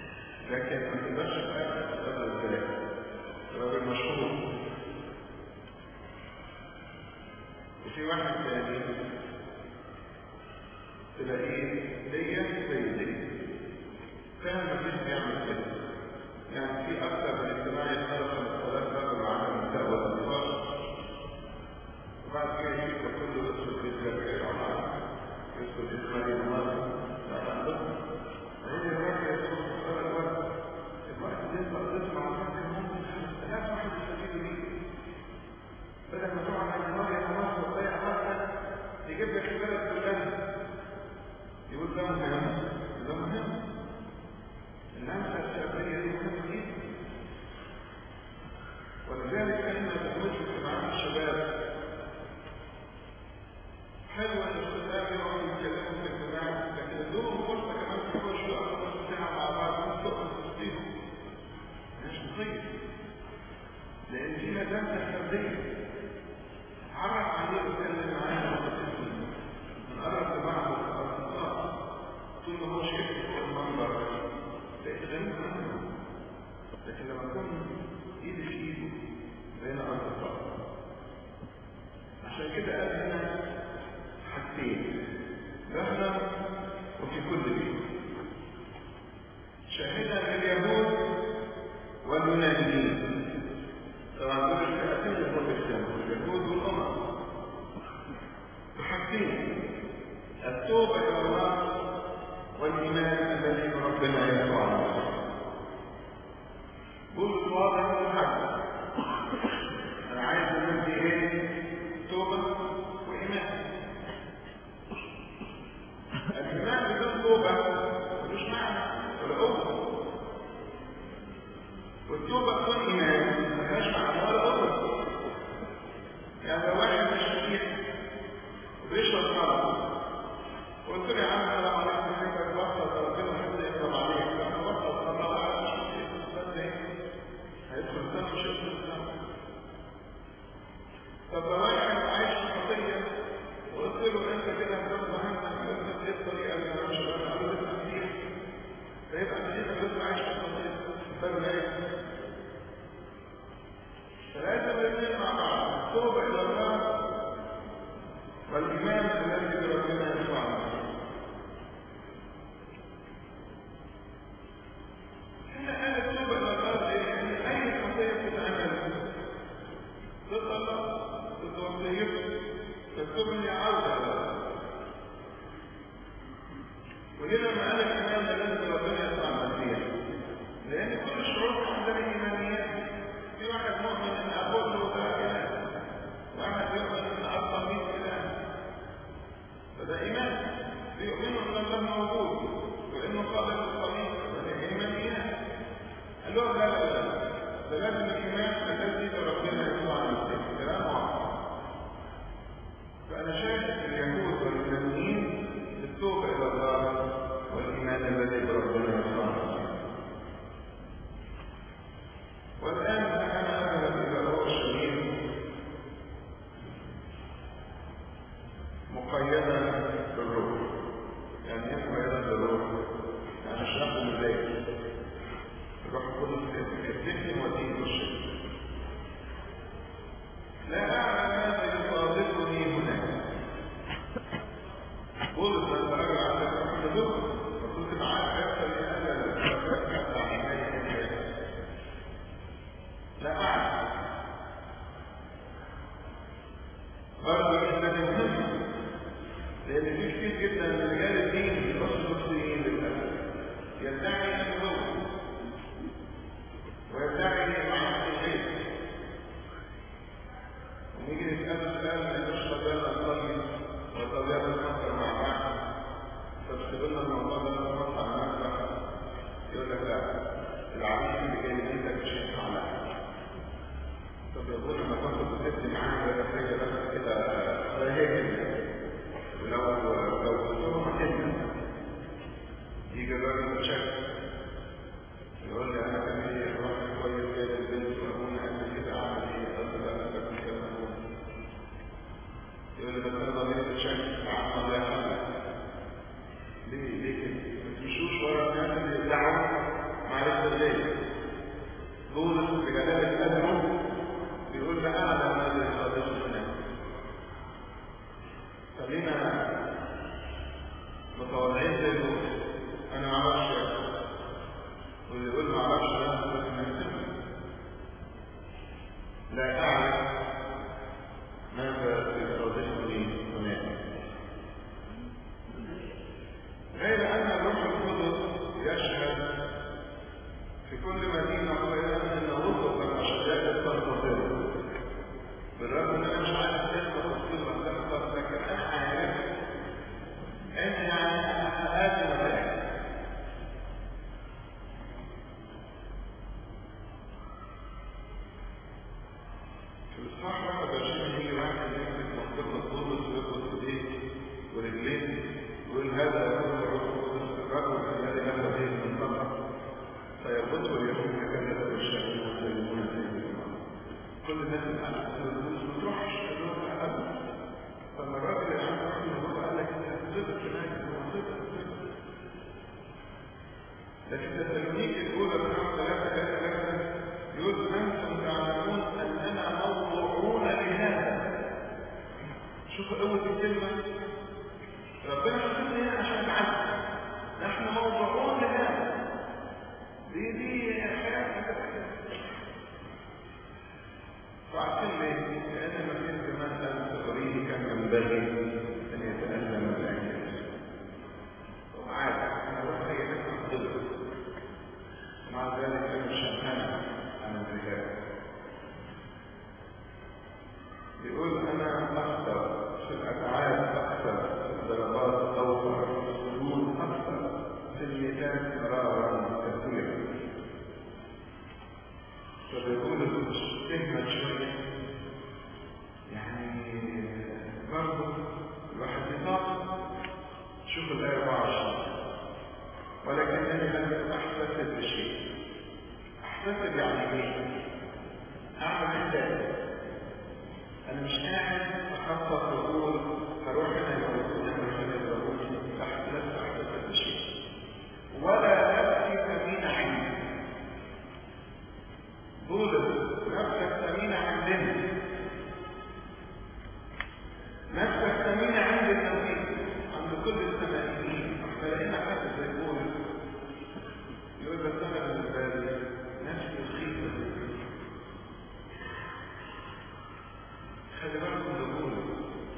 فعلا مفيش بيعمل كده يعني في اكثر من اجتماع يختلف من الثلاث رجل عن النساء والاطفال وبعد كده يجي كله يدخل في الجبهه العمار يدخل في اسماعيل الماضي لا عندهم هي الواحد يدخل في الصلاه الوقت الواحد يطلع يسمع ممكن ممكن 5000 واحد يستفيدوا بيه بدل ما تقعد على النار يا خلاص وتضيع وقتك يجيب لك البلد كلها يقول ده مهم ده مهم النمسا الشعبية دي مهمة جدا ولذلك احنا بنقول في اجتماعات الشباب حلو ان الشباب يقعدوا يتكلموا في اجتماع لكن ادوهم فرصة كمان يخشوا يقعدوا نص ساعة مع بعض وينطقوا في وسطيهم مش مخيف لان دي مدامة فردية عرف عليه واتكلم معاه نقرب لبعض الاصدقاء طول ما هو شايف فوق المنبر بقيت غريب عنه لكن لما اكون ايدي في ايده بقينا اصدقاء عشان كده قال هنا حاجتين رحمة وفي كل بيت شاهدها اليهود واليونانيين طبعا دول الفئتين اللي هم بيسموا اليهود والامم حاجتين التوبه الى الله والايمان الذي بربنا يسوع المسيح بولس واضح وحق انا عايز الناس دي ايه توبه وايمان الايمان بدون توبه ملوش معنى ولا قوه والتوبه بدون ايمان ملهاش معنى ولا قوه يعني لو واحد مش شريك وبيشرب خمر قلت له يا عم السلام عليكم حبك بطل ربنا حد يكرم عليك لما بطل خمر على مش بس ايه هيدخل الدم مش هيدخل الدم طب لو واحد عايش في خطيه وقلت له انت كده هتبقى عنك انت ايه الطريقه اللي انا مش بعملها اقول لك كتير فيبقى انت لسه عايش في خطيه فاهم ايه فلازم الاثنين مع بعض التوبه الى الله والايمان الذي بربنا يسوع المسيح هنا قال التوبه الى الله ليه؟ ان اي خطيه بتتعمل ضد الله ضد وصيته فالتوبه هي عوده له وليه لما قال الايمان الذي بربنا يسوع المسيح لان كل الشعوب عندنا ايمانيات في واحد مؤمن ان ابوه له ثلاث اله واحد يؤمن ان ابقى 100 اله فده ايمان بيؤمنوا ان الله موجود وانه قادر الطريق فده ايمانيات قال لهم لا لا لا ده لازم الايمان الذي بربنا يسوع المسيح كلام واحد فانا شايف اليهود واليونانيين التوبه الى الله والايمان الذي بربنا يسوع المسيح والآن أنا أذهب إلى أورشليم مقيدة بالروح يعني إيه مقيدة بالروح؟ يعني أشرحه إزاي؟ الروح القدس يكتبني ودين الشيء لا أعلم ماذا يصادقني هناك بولس لما رجع على الحدود فكنت معاه حتى لا أعلم برضه إحنا مهم لأن في كتير جدا من رجال الدين الأرثوذكسيين للأسف يدعي أنه ويدعي مع صح واحد عشان يجي واحد يمسك منطقة طولس ويربط ايديه ورجليه ويقول هذا الرجل الذي له هذه المنطقة فيربطه اليهود هكذا بالشهر ويسلمون فيه كل الناس اللي على الطولس ما تروحش تقول ابدا فلما الراجل اللي عنده واحد من قال لك انت صدق هناك صدق صدق لكن تسالونيك الاولى من ثلاثة ثلاثة ثلاثة يقول انتم تعلمون اننا موضوعون لهذا شوفوا اول الكلمة ربنا حطنا هنا عشان نعلم نحن موضوعون لهذا دي دي حاجة وعارفين ليه؟ لأن المسيح كمان قال تقريه كان ينبغي أن يتألم من أجل وعاد أنا بروح هي نفس الظل ومع ذلك أنا مش همتنع عن الرجال يقول أنا أخطر في الأفعال أكثر في الضربات أوفر في السجود أكثر في الميزان مرارا كثيرا فبيقول تهمل شوية يعني برضه الواحد يطاق شوف الآية 24 ولكنني لم أحتسب بشيء أحتسب يعني إيه؟ أعمل حساب أنا مش قاعد أخطط وأقول هروح هنا يقولون هروح هنا يقولون لست أحتسب بشيء ولا أبكي ثمين عندي بولس نفسك ثمينة عندنا نفسك ثمينة عند التوحيد عند كل الثمانيين احنا لقينا حد زي بولس يقول بس انا بالنسبة لي نفسي رخيصة خلي بالكم ده بولس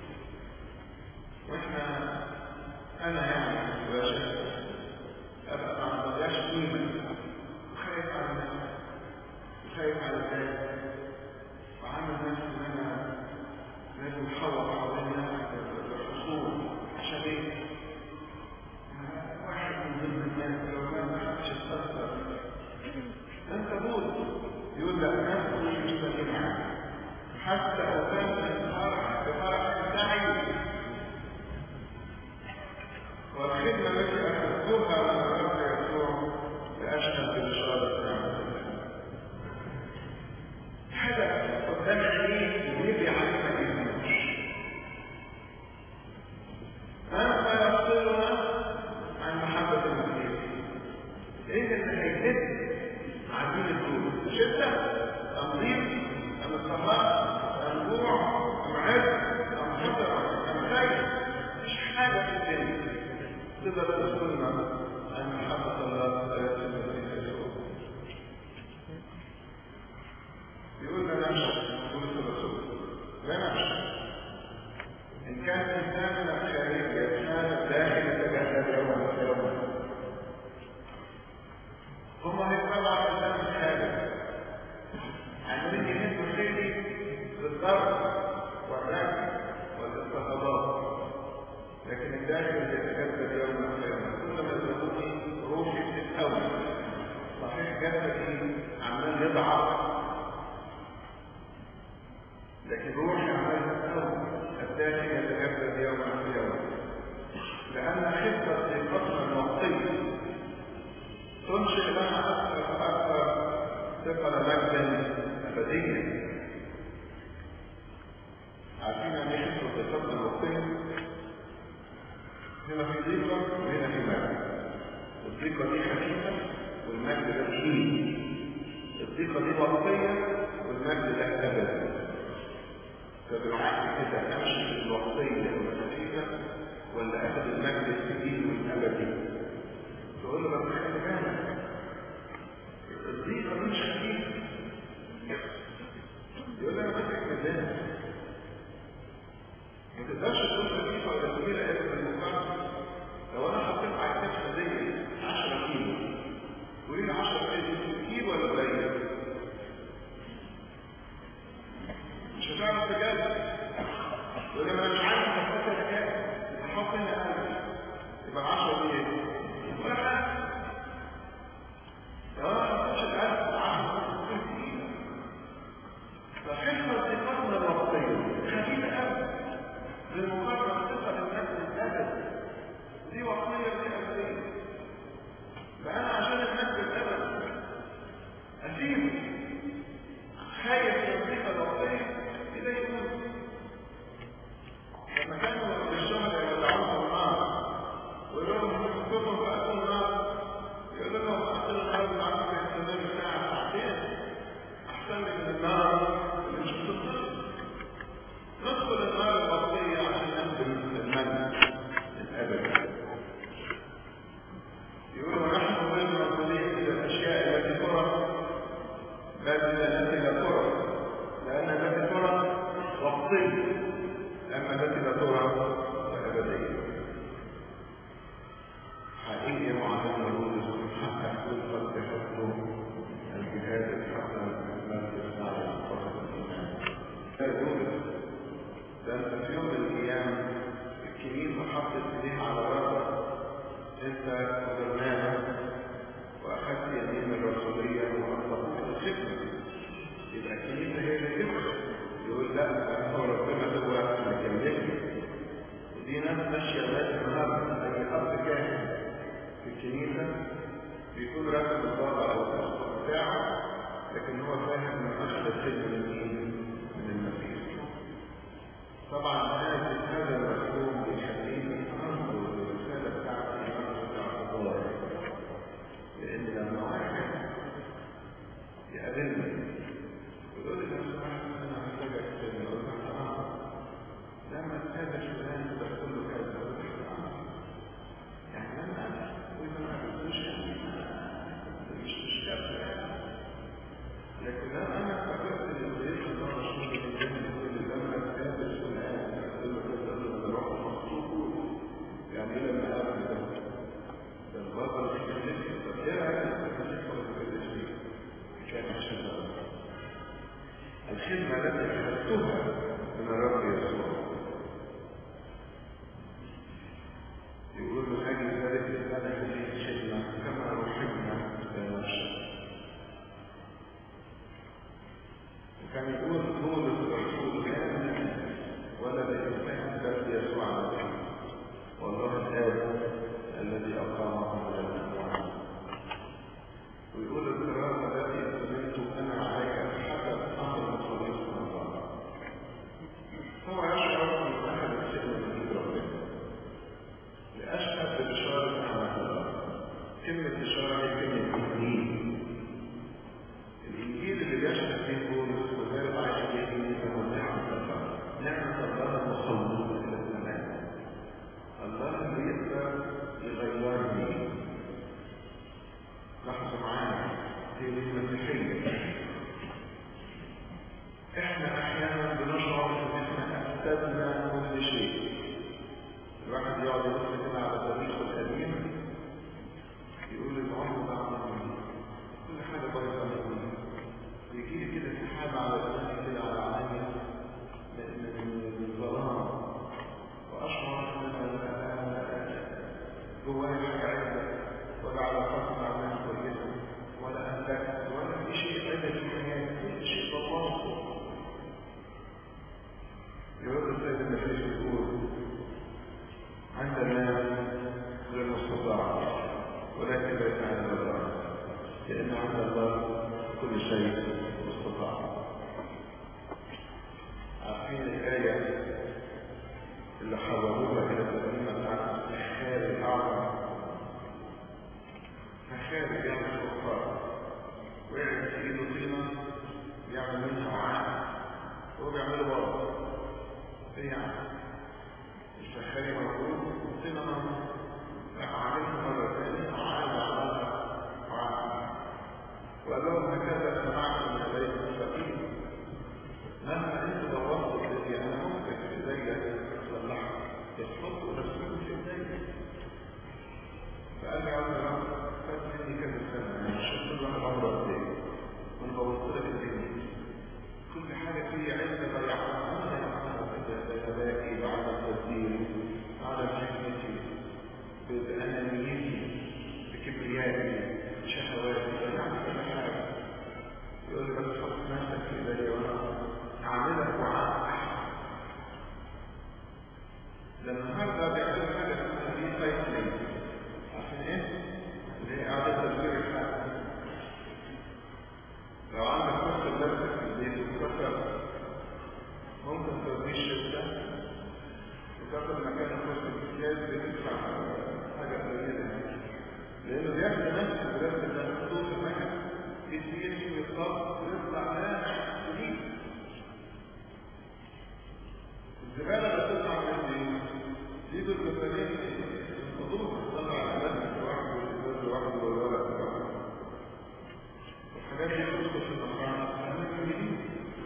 واحنا انا يعني باشا ابقى ما بضيعش قيمة وخايف على نفسي خايف على الذات وعامل نفسي ان انا لازم احوط حوالين نفسي بالحصول عشان ايه؟ واحد من ضمن الناس لو ما محدش يتأثر انت قول يقول لك نفسي مش سليمة حتى أتم الفرح بفرح السعي والخدمة التي أخذتها من الرب يسوع لأشهد بالإشارة نعمة هدف قدام عينيه ويجي علينا الجنوش فانت يفصلنا عن محبة المسيح ايه اللي هيهد عدين الدول شدة ام ضيق ام الصلاة ام جوع ام عز ام خطر ام خير مش حاجة في الدنيا تقدر تفصلنا عن محبة الله وآيات المسيح يسوع يقول لا نمشي يقول الرسول لا نمشي إن كان إنسان من الخارج يتنال الداخل يتجاهل يوما ويوما هم هيطلع الإنسان الخارج عمالين يهدوا خيري بالضرب والرجل والاضطهادات لكن الداخل يتجدد يوما ويوما كلما يضربوني روحي بتتهوى صحيح جسدي عمال يضعف لكن روحي عمال تتهوى الداخل يتجدد يوما ويوما لأن خفة ثقتنا الوقتية تنشئ لنا أكثر وأكثر ثقل مجدا أبديا عارفين أن خفة ثقتنا الوقتية هنا في ضيقة وهنا في مجد الضيقة دي خفيفة والمجد ده تقيل الضيقة دي وقتية والمجد ده أبدي فبالعكس كده امشي في الوقتيه والخفيفه ولا اخذ المجد الثقيل والابدي تقول له بس خلي بالك الضيقه مش خفيفه يقول انا ماسك ميزان ما تقدرش تقول خفيفه ولا ثقيله الا بالمقارنه لو انا حطيت على الكبسه دي 10 كيلو قولي لي 10 كيلو كيلو ولا قليل قلب البابا او الاسقف بتاعه لكن هو فاهم انه اخذ الخدمه من مين؟ من المسيح طبعا هذا هذا المفهوم بيخليني انظر للرساله بتاعتي نظره اعتبار لان لما واحد يقابلني ويقول لي لو سمحت انا محتاج اكتب اقول له اه لما هذا فلان تبقى تقول له كذا اقول له اه يعني لما واذا ما قابلتوش يعني مش مش كافيه لكن لو انا فكرت ان الضيف الله رسول الله يقول لي لما تقابل فلان اقول له كذا اقول له ده روح مخطوط يعني ايه لما اقابل ده ده البابا اللي بيكلمني طب ايه رايك في المسيح ولا بيكلمني كان عشان الخدمة التي أخذتها من الرب يسوع يقول له هاجي ذلك لنا هذه الخدمة كما رحمنا بنفسه وكان يقول بولس الرسول كان ولا لإنسان بل يسوع المسيح والله الآب الذي أقامه من الأموات ويقول الكرامة التي أسلمت أنا عليها حسب أمر الخليص من الله هو يشعر أن أحد الخدمة من عند ربنا لأشهد ببشارة نعمة الله كلمة بشارة هي كلمة إنجيل الإنجيل اللي بيشهد فيه بولس وغير عايش فيه هو نعمة الله نعمة الله المخلصة إلى الزمان الله اللي يقدر يغيرني لاحظوا معانا في المسيحية احنا احيانا بنشعر ان احنا افسدنا كل شيء الواحد يقعد يبص كده على تاريخه القديم يقول العمر ده عمر كل حاجه بايظه مني يجي لي كده سحابه على دماغي كده على عيني من الظلام واشعر ان انا جوايا حاجه عدله ولا علاقات مع الناس كويسه ولا انتكت ولا في شيء عدل في حياتي كل شيء بطال يقول السيد المسيح يقول عندنا غير مستطاع ولكن ليس عند الله لان عند الله كل شيء مستطاع عارفين الايه اللي حولوها الى الترجمه بتاعت الخير الاعظم فخارج يعمل فخار ويعمل في ايده طينه يعمل منها وعاء هو بيعمله برضه ايه يعني الفخاري موجود والطينه موجود عملها مره ثانيه وعاد عملها وعاد وقال لهم هكذا سمعت من اليك الفقير مهما انت دورت في انا ممكن في ايديا اصلحها يسقطوا نفسهم في ايديا فقال لي عاوز فات مني كذا سنه يعني شفت كل واحد عمره قد ايه وانا ببص لك الدنيا كل حاجه فيا عند ضيعها انا ضيعتها بغبائي بعدم تدبيري بعدم حكمتي بانانيتي بكبريائي بشهواتي ضيعت كل حاجه يقول لي بس حط نفسك في ايديا وانا اعملك وعاء احسن لما النهارده بيعملوا حاجه اسمها ريسايكلينج عشان ايه؟ اللي هي اعاده تدوير الحاجه لو عندك نص اللبس في البيت واتكسر ممكن توديه الشركه وتاخد مكان نص الكيس بتدفع حاجه قليله لانه بياخد نفس اللبس اللي محطوط في المكان يسير ويتصاب ويطلع ناجح جديد الزباله اللي بتطلع من دي يجوا الجبلين ينقضوها طلع البلد لوحده والزبال لوحده والورق لوحده الحاجات دي بتدخل في المصانع تعمل جديد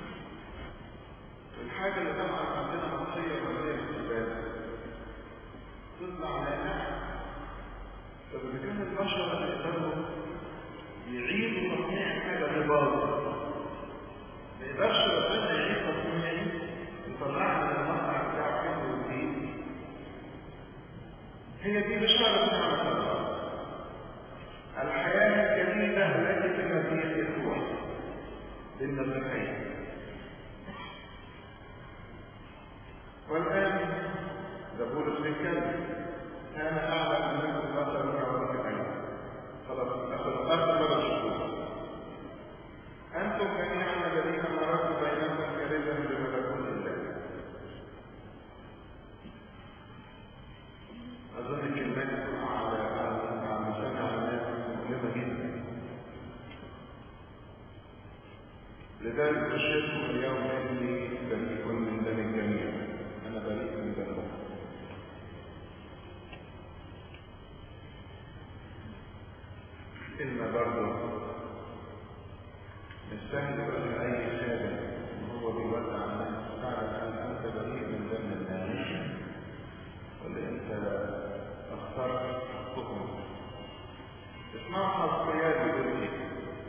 الحاجه اللي طبعا عندنا مصريه وهي الزباله تطلع ناجحه طب اذا كان البشر يقدروا يعيدوا تصنيع حاجه اللي باظت ما يقدرش ربنا يعيد تصنيعي يطلعها من المصنع بتاعه كله وجديد هي دي بشارة نعمة الله الحياة الجديدة التي في المسيح يسوع للمسيحية والآن ده بولس بيتكلم أنا أعلم أنكم قتلوا عورك أيضا خلاص أخذ قتل لذلك أشهدكم اليوم إني بريء من دم الجميع أنا بريء من دمكم كلمة برضه مش سهل يقول لأي خادم وهو بيودع الناس تعرف هل أنت بريء من دم الناس ولا أنت أخطرت حقهم اسمعوا حرفيات بيقول إيه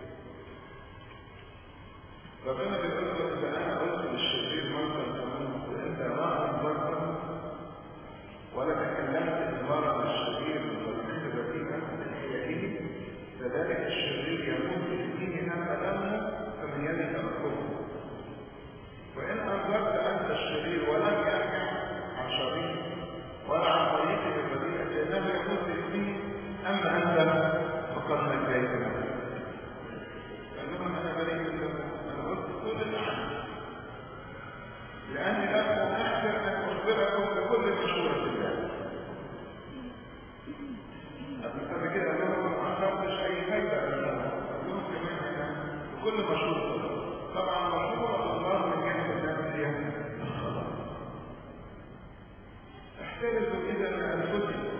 ربنا بيقول له إذا أنا قلت للشرير مرة تموت وأنت ما أنظرت ولا تكلمت عبارة الشرير وقلت بريئا هي فذلك الشرير يموت فيه نفع دمه فمن يلي تأخذه وإن أنظرت أنت الشرير ولم يرجع عن شرير ولا عن طريقه البريئة لأنه يموت فيه أما أنت فقد نجيت نفسك قال لهم أنا بريء من دمه أنا قلت كل العالم لأني لم أحسن أن أخبركم بكل مشورة الله قبل كده قال لهم ما أخذتش أي فايدة من الله قال لهم كمان هنا بكل مشورة طبعا مشورة الله من جهة الناس هي الخلاص احترزوا إذا من أنفسكم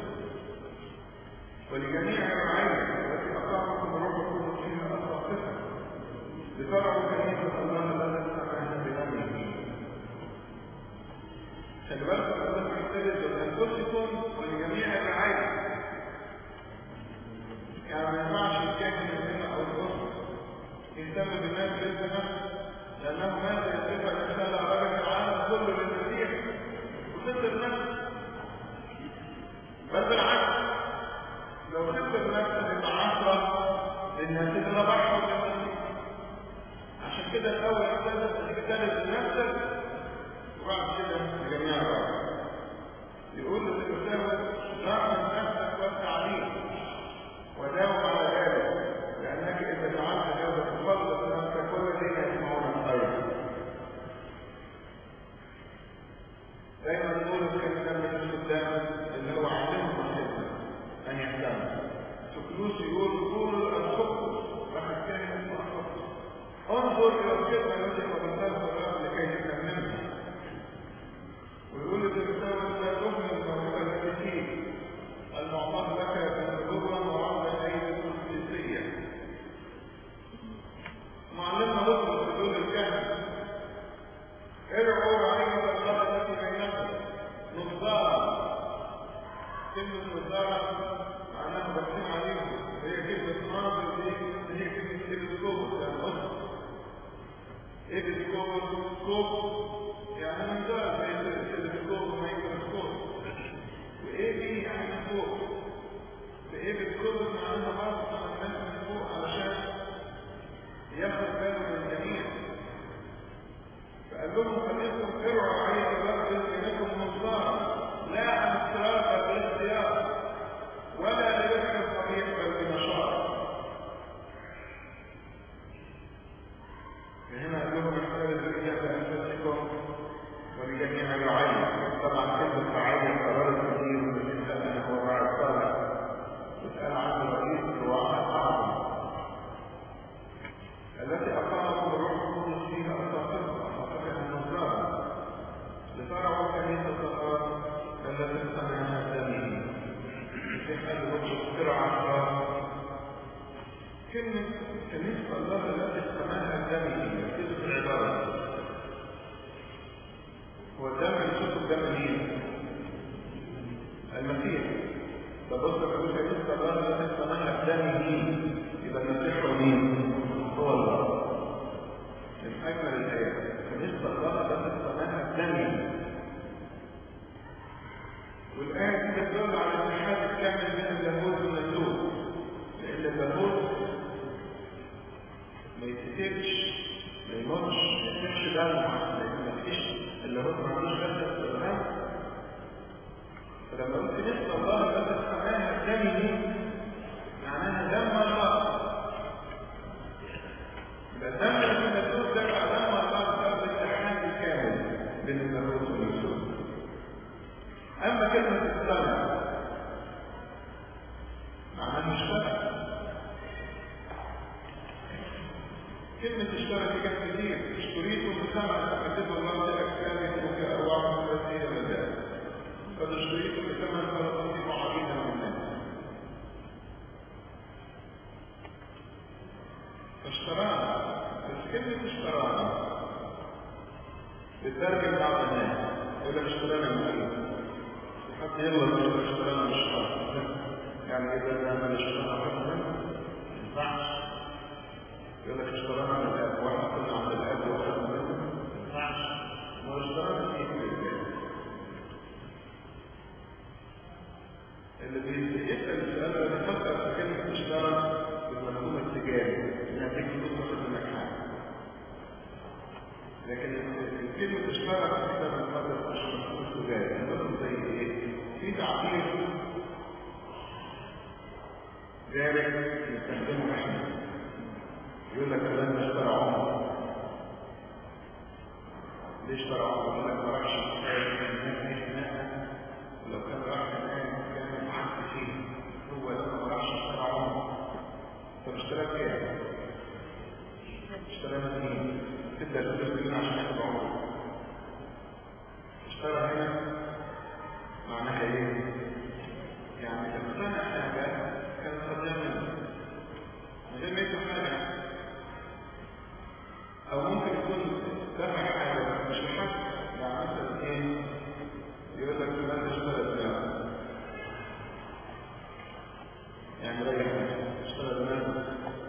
ولجميع الرعاية التي أطاعكم ربكم فيها أساقفة لترعوا كنيسة الله التي سمعها بنومه خلي بالكم أنتم احترزوا لأنفسكم ولجميع الرعاية يعني ما ينفعش الكاهن مننا أو الأسرة يهتم بالناس ليس نفسه لأنه ماذا يصير الإنسان لو رجع العالم كله للمسيح وخسر نفسه بل بالعكس لو خسر نفسه يبقى عشرة للناس اللي ربحهم للمسيح عشان كده الأول احتاج تجتنب لنفسك وبعد كده لجميع الرعاية يقول للمساوي رحم نفسك والتعليم وداوم على ذلك لأنك إذا فعلت ذلك تفضل نفسك كل الذين يسمعون الخير دايما نقول الكلام من الخدام اللي هو علمهم الخدمة أن يهتم سكنوس يقول قولوا الخبز واحد كان اسمه الخبز انظر إلى الخدمة التي قبلتها الرب لكي تكملها ويقول لتساوي لا تهمل موهبة الكثير المعطاه لك بالنبوة وعودة أيضا القدسية معلمنا لطف بدون الكهنة ارعوا رعية الله التي بينكم نظارة كلمة نظارة معناها بحثين عليهم هي كلمة ناظر دي هي كلمة إبسكوبس يعني أصل إبسكوبس سكوب يعني نظارة زي الإبسكوب وميكروسكوب وإيه دي يعني من فوق بإيه بتكون معناها برضه على الناس من فوق علشان ياخد باله من الجميع فقال لهم خليكم ارعوا عين الرب انكم مصدار لا عن اضطراب بالاختيار ولا لوجه الطريق بل بنشاط هنا قال لهم احترزوا اياك انفسكم ولجميع الرعاية طبعا كلمة رعاية قرار كثير بالنسبة أنه هو الراعي الصالح يسأل عنه رئيس الرعاة الأعظم التي أقامكم الروح القدس فيها أساقفها أساقفها النظام لترعوا كنيسة الله التي سمعها دمه في حال وجه ترعى الله كلمة كنيسة الله التي سمعها دمه في العبارة هو الدم يشوف الدم مين المسيح فبص بقول كنيسة الله التي سمعها الدم مين يبقى المسيح هو مين هو الله من أجمل الآيات كنيسة الله التي سمعها الدم والآية دي تدل على الاتحاد الكامل بين اللاهوت والناسوت لأن اللاهوت ما يتسيبش ما يموتش ما يسيبش دمه لأن ما فيش اللاهوت ما عندوش غسل السلام فلما قلت نسأل الله التي سمعها الدم دي معناها دم الله يبقى الدم اللي في الناسوت ده بقى دم الله بسبب الاتحاد الكامل بين اللاهوت والناسوت أما كلمة السمع معناها اشترك كلمة اشترك دي جت كتير المسيح اشتريتم بثمن فكتب الله لأجسامكم كأرواح ثلاثية مدام قد اشتريتم بثمن فلا تصيبوا عبيدا من الناس فاشترانا بس كلمة اشترانا بتترجم بعض الناس يقول لك اشترانا من ايه؟ حد يغلط يقول لك اشترانا من الشهر يعني اذا ده من اشترانا حد ما ينفعش يقول لك اشترانا من الاب واحنا كنا عند الاب واخدنا منه ما ينفعش ما هو اشترانا ايه اللي بيسأل السؤال ده بيفكر في كلمة اشترى بالمفهوم التجاري انها تيجي تطلب منك حاجة لكن كلمة اشترى في الكتاب المقدس مش مفهوم تجاري المفهوم زي ايه؟ في تعبير جاري نستخدمه احنا يقول لك فلان اشترى عمر ليه اشترى عمر؟ يقول لك ما راحش لو كان راح هناك كان معاك فيه هو لما ما راحش اشترى عمر طب اشترى كام؟ اشترى مين؟ تبدا تدرس مين عشان ياخد عمر اشترى هنا معناها ايه؟ يعني اقتنع حاجه كان خدها منه من غير ما يدفع حاجه او ممكن يكون دفع حاجه بس مش محاسب يعني مثلا ايه؟ يقول لك فلان اشترى دماغ يعني ريح اشترى دماغ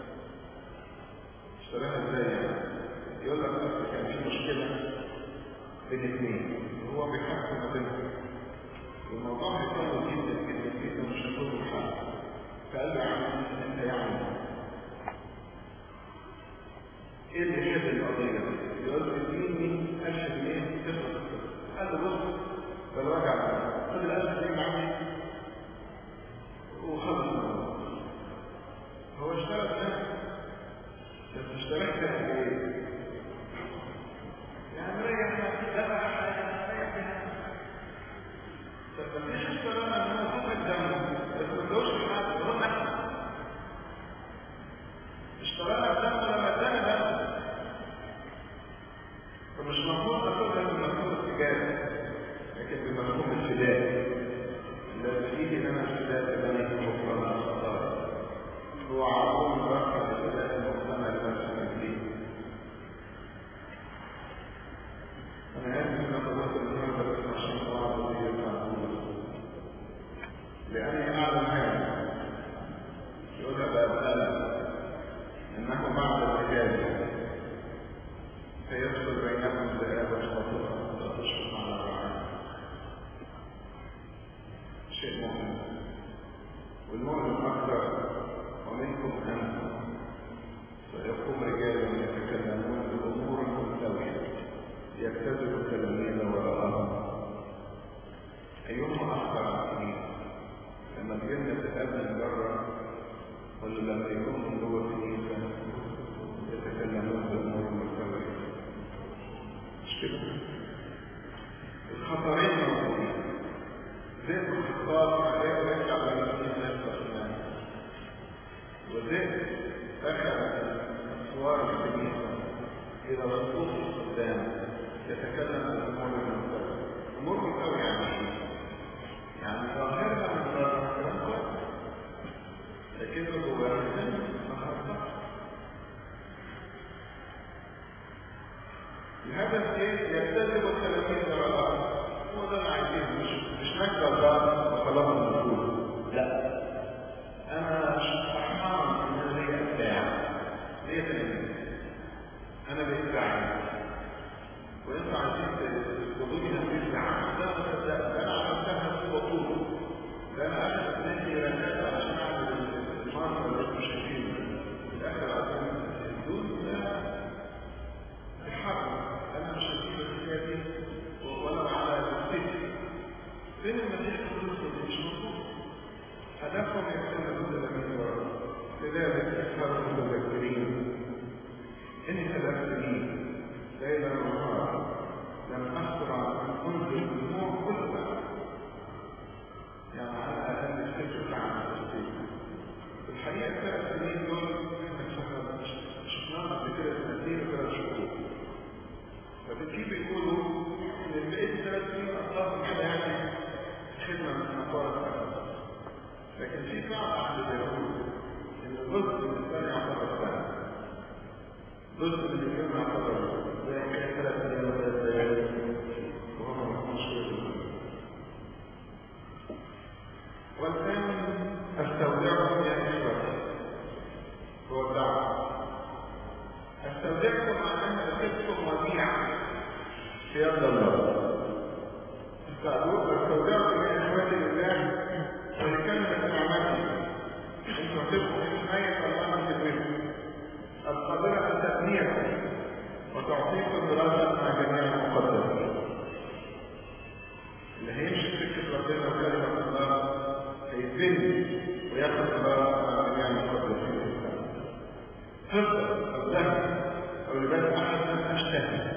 اشتراها ازاي يعني يقول لك اصل كان في مشكله بين اثنين وهو بيحكم ما بينهم والموضوع هيطول جدا جدا جدا مش هيكون الحل فقال له يا عم انت يعني ايه اللي يحل القضيه دي؟ يقول له اديني 1000 جنيه تخلص قال له بص فالوجع خد الألف جنيه معاك وخلص الموضوع هو اشترى ده بس اشتريت ده ايه؟ يعني ريح دفع ريح طب ليش اشترانا ان هو فقد دمه بس ما ادوش لحد هو نفسه اشترانا الدم لما ادانا دم فمش المفروض ناخدها بالمفهوم التجاري لكن بمفهوم الفداء الذي فيه لنا الفداء بني غفران الخطايا هو عظيم بركه الفداء المقتنع لنفس الدين انا اسف ان طلبت النهارده بس عشان طلعت وزير لاني اعلم هذا يقولها بأبقى انه بعد الرجال فيدخل بينهم ذئاب الخطيئه تشفق على الرعايه شيء مهم والمؤمن اكثر ومنكم انتم فيقوم رجال يتكلمون بامور ملتويه يكتسب التلاميذ وراءهم ايهما اخطر عقلين لما الجنه تتقابل بره ولا لما يكون جوه الكنيسه يتكلمون بامور ملتويه مش كده الخطرين موجودين ذئب الخطاب عليه يرجع للمسيح نفسه الإيمان وذئب أخذ أسوار الكنيسة إلى رسول القدام يتكلم عن الأمور المنطقة أمور منطقة يعني إيه؟ يعني ظاهرها من ظاهر كلام كويس لكنه جواه مخطط الهدف ايه؟ يجتذب التلاميذ وراءه هو ده اللي عايزينه مش مش نكره الله وخلاص الدخول لا انا فرحان ان انا ليا ابداع ليا تلاميذ انا بقيت داعي وانتوا عايزين تقولوا لي هنزل عام ده انا صدقت ده انا عملتها في بطوله ده انا اخذت مني رنات عشان اعمل المنظر اللي انتوا شايفينه في الاخر عشان الدود ده الحرب انا مش هسيب الحكايه دي ولو على السجن فين المسيح القدس اللي مش موجود هدفهم يكون التلاميذ وراه لذلك اكثر المتذكرين اني ثلاث سنين استودعكم معناها ركبتم وديعة في يد الله استودعكم يا اخواتي بالله ولكلمة نعمته انتم تبقوا في حماية الله في البيت القادرة تأميركم وتعطيكم دراسة مع جميع المقدسين اللي هيمشي في سكة ربنا وكلمة الله هيتبني وياخد دراسة مع جميع المقدسين فضة أو ذهب أو لباس أحسن أشتهي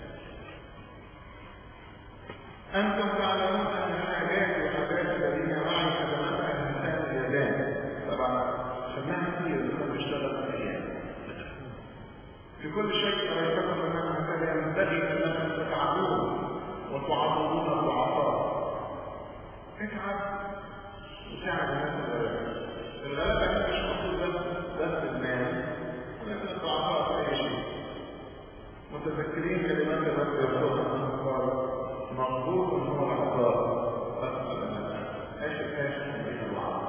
أنتم تعلمون أن الحاجات والحاجات الذين معي خدمتها الإنسان اليابان طبعا سمعها كتير اللي بيشتغل في الأيام في كل شيء رأيتكم أنه هكذا ينبغي أنكم تتعبون وتعرضون الضعفاء اتعب وساعد الناس الغلابة الغلابة دي مش مقصود بس بس المال ولكن الضعفاء في أي شيء متذكرين كلمات الرب يرفضها قال مقبول هو العطاء أسأل آسف آسف من الوعد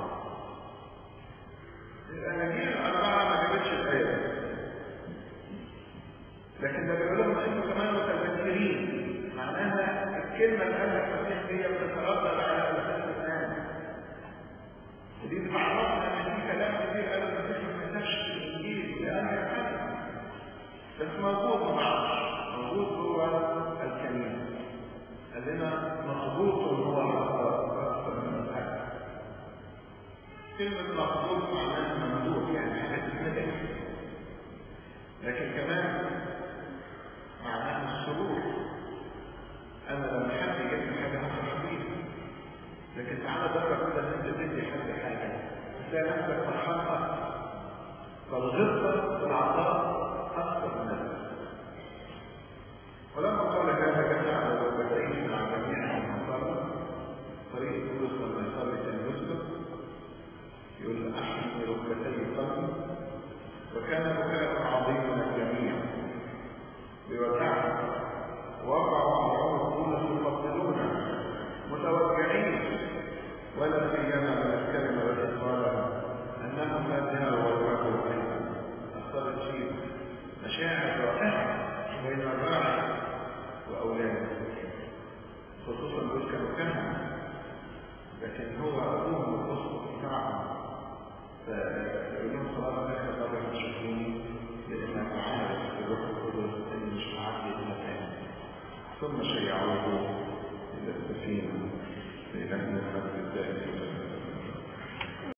الأناجيل الأربعة ما جابتش الآية لكن ده بيقول لهم انتوا كمان متذكرين معناها الكلمه اللي قالها المسيح هي بتتردد على لسان الان ودي بتعرفنا ان في كلام كتير قال المسيح ما كتبش في الانجيل لان يفهم بس موجود ما بعرفش موجود جوه الكنيسه قال لنا مخبوط هو العطاء اكثر من الحاجه كلمه مخبوط معناها ممدوح يعني حاجه تتمدح لكن كمان معناه السرور انا لما حد يجيب لي حاجه افرح بيها لكن تعالى جرب كده ان انت تدي حد حاجه تلاقي نفسك فرحان اكتر فالغبطه بالعطاء اكثر من الناس ولما قال هذا جمع على ركبتيه مع جميع المصلى طريق بولس لما يصلي كان يسلك يقول احسن ركبتي قلبي وكان بكاء عظيم الجميع بوداعه وقعوا على رؤوسهم يفضلون متوجعين ولا سيما من الكلمه التي قالها انهم لا زالوا والوجه ايضا اختارت شيء مشاعر رائعه بين الراعي واولاده خصوصا دول كانوا كهنه لكن هو ابوهم والاسره بتاعهم فيقول لهم صلاه لك قبل ما تشوفوني لانك عارف الروح القدس اني مش هعدي المكان ثم شيعوه الى السفينه لانه المجد الدائم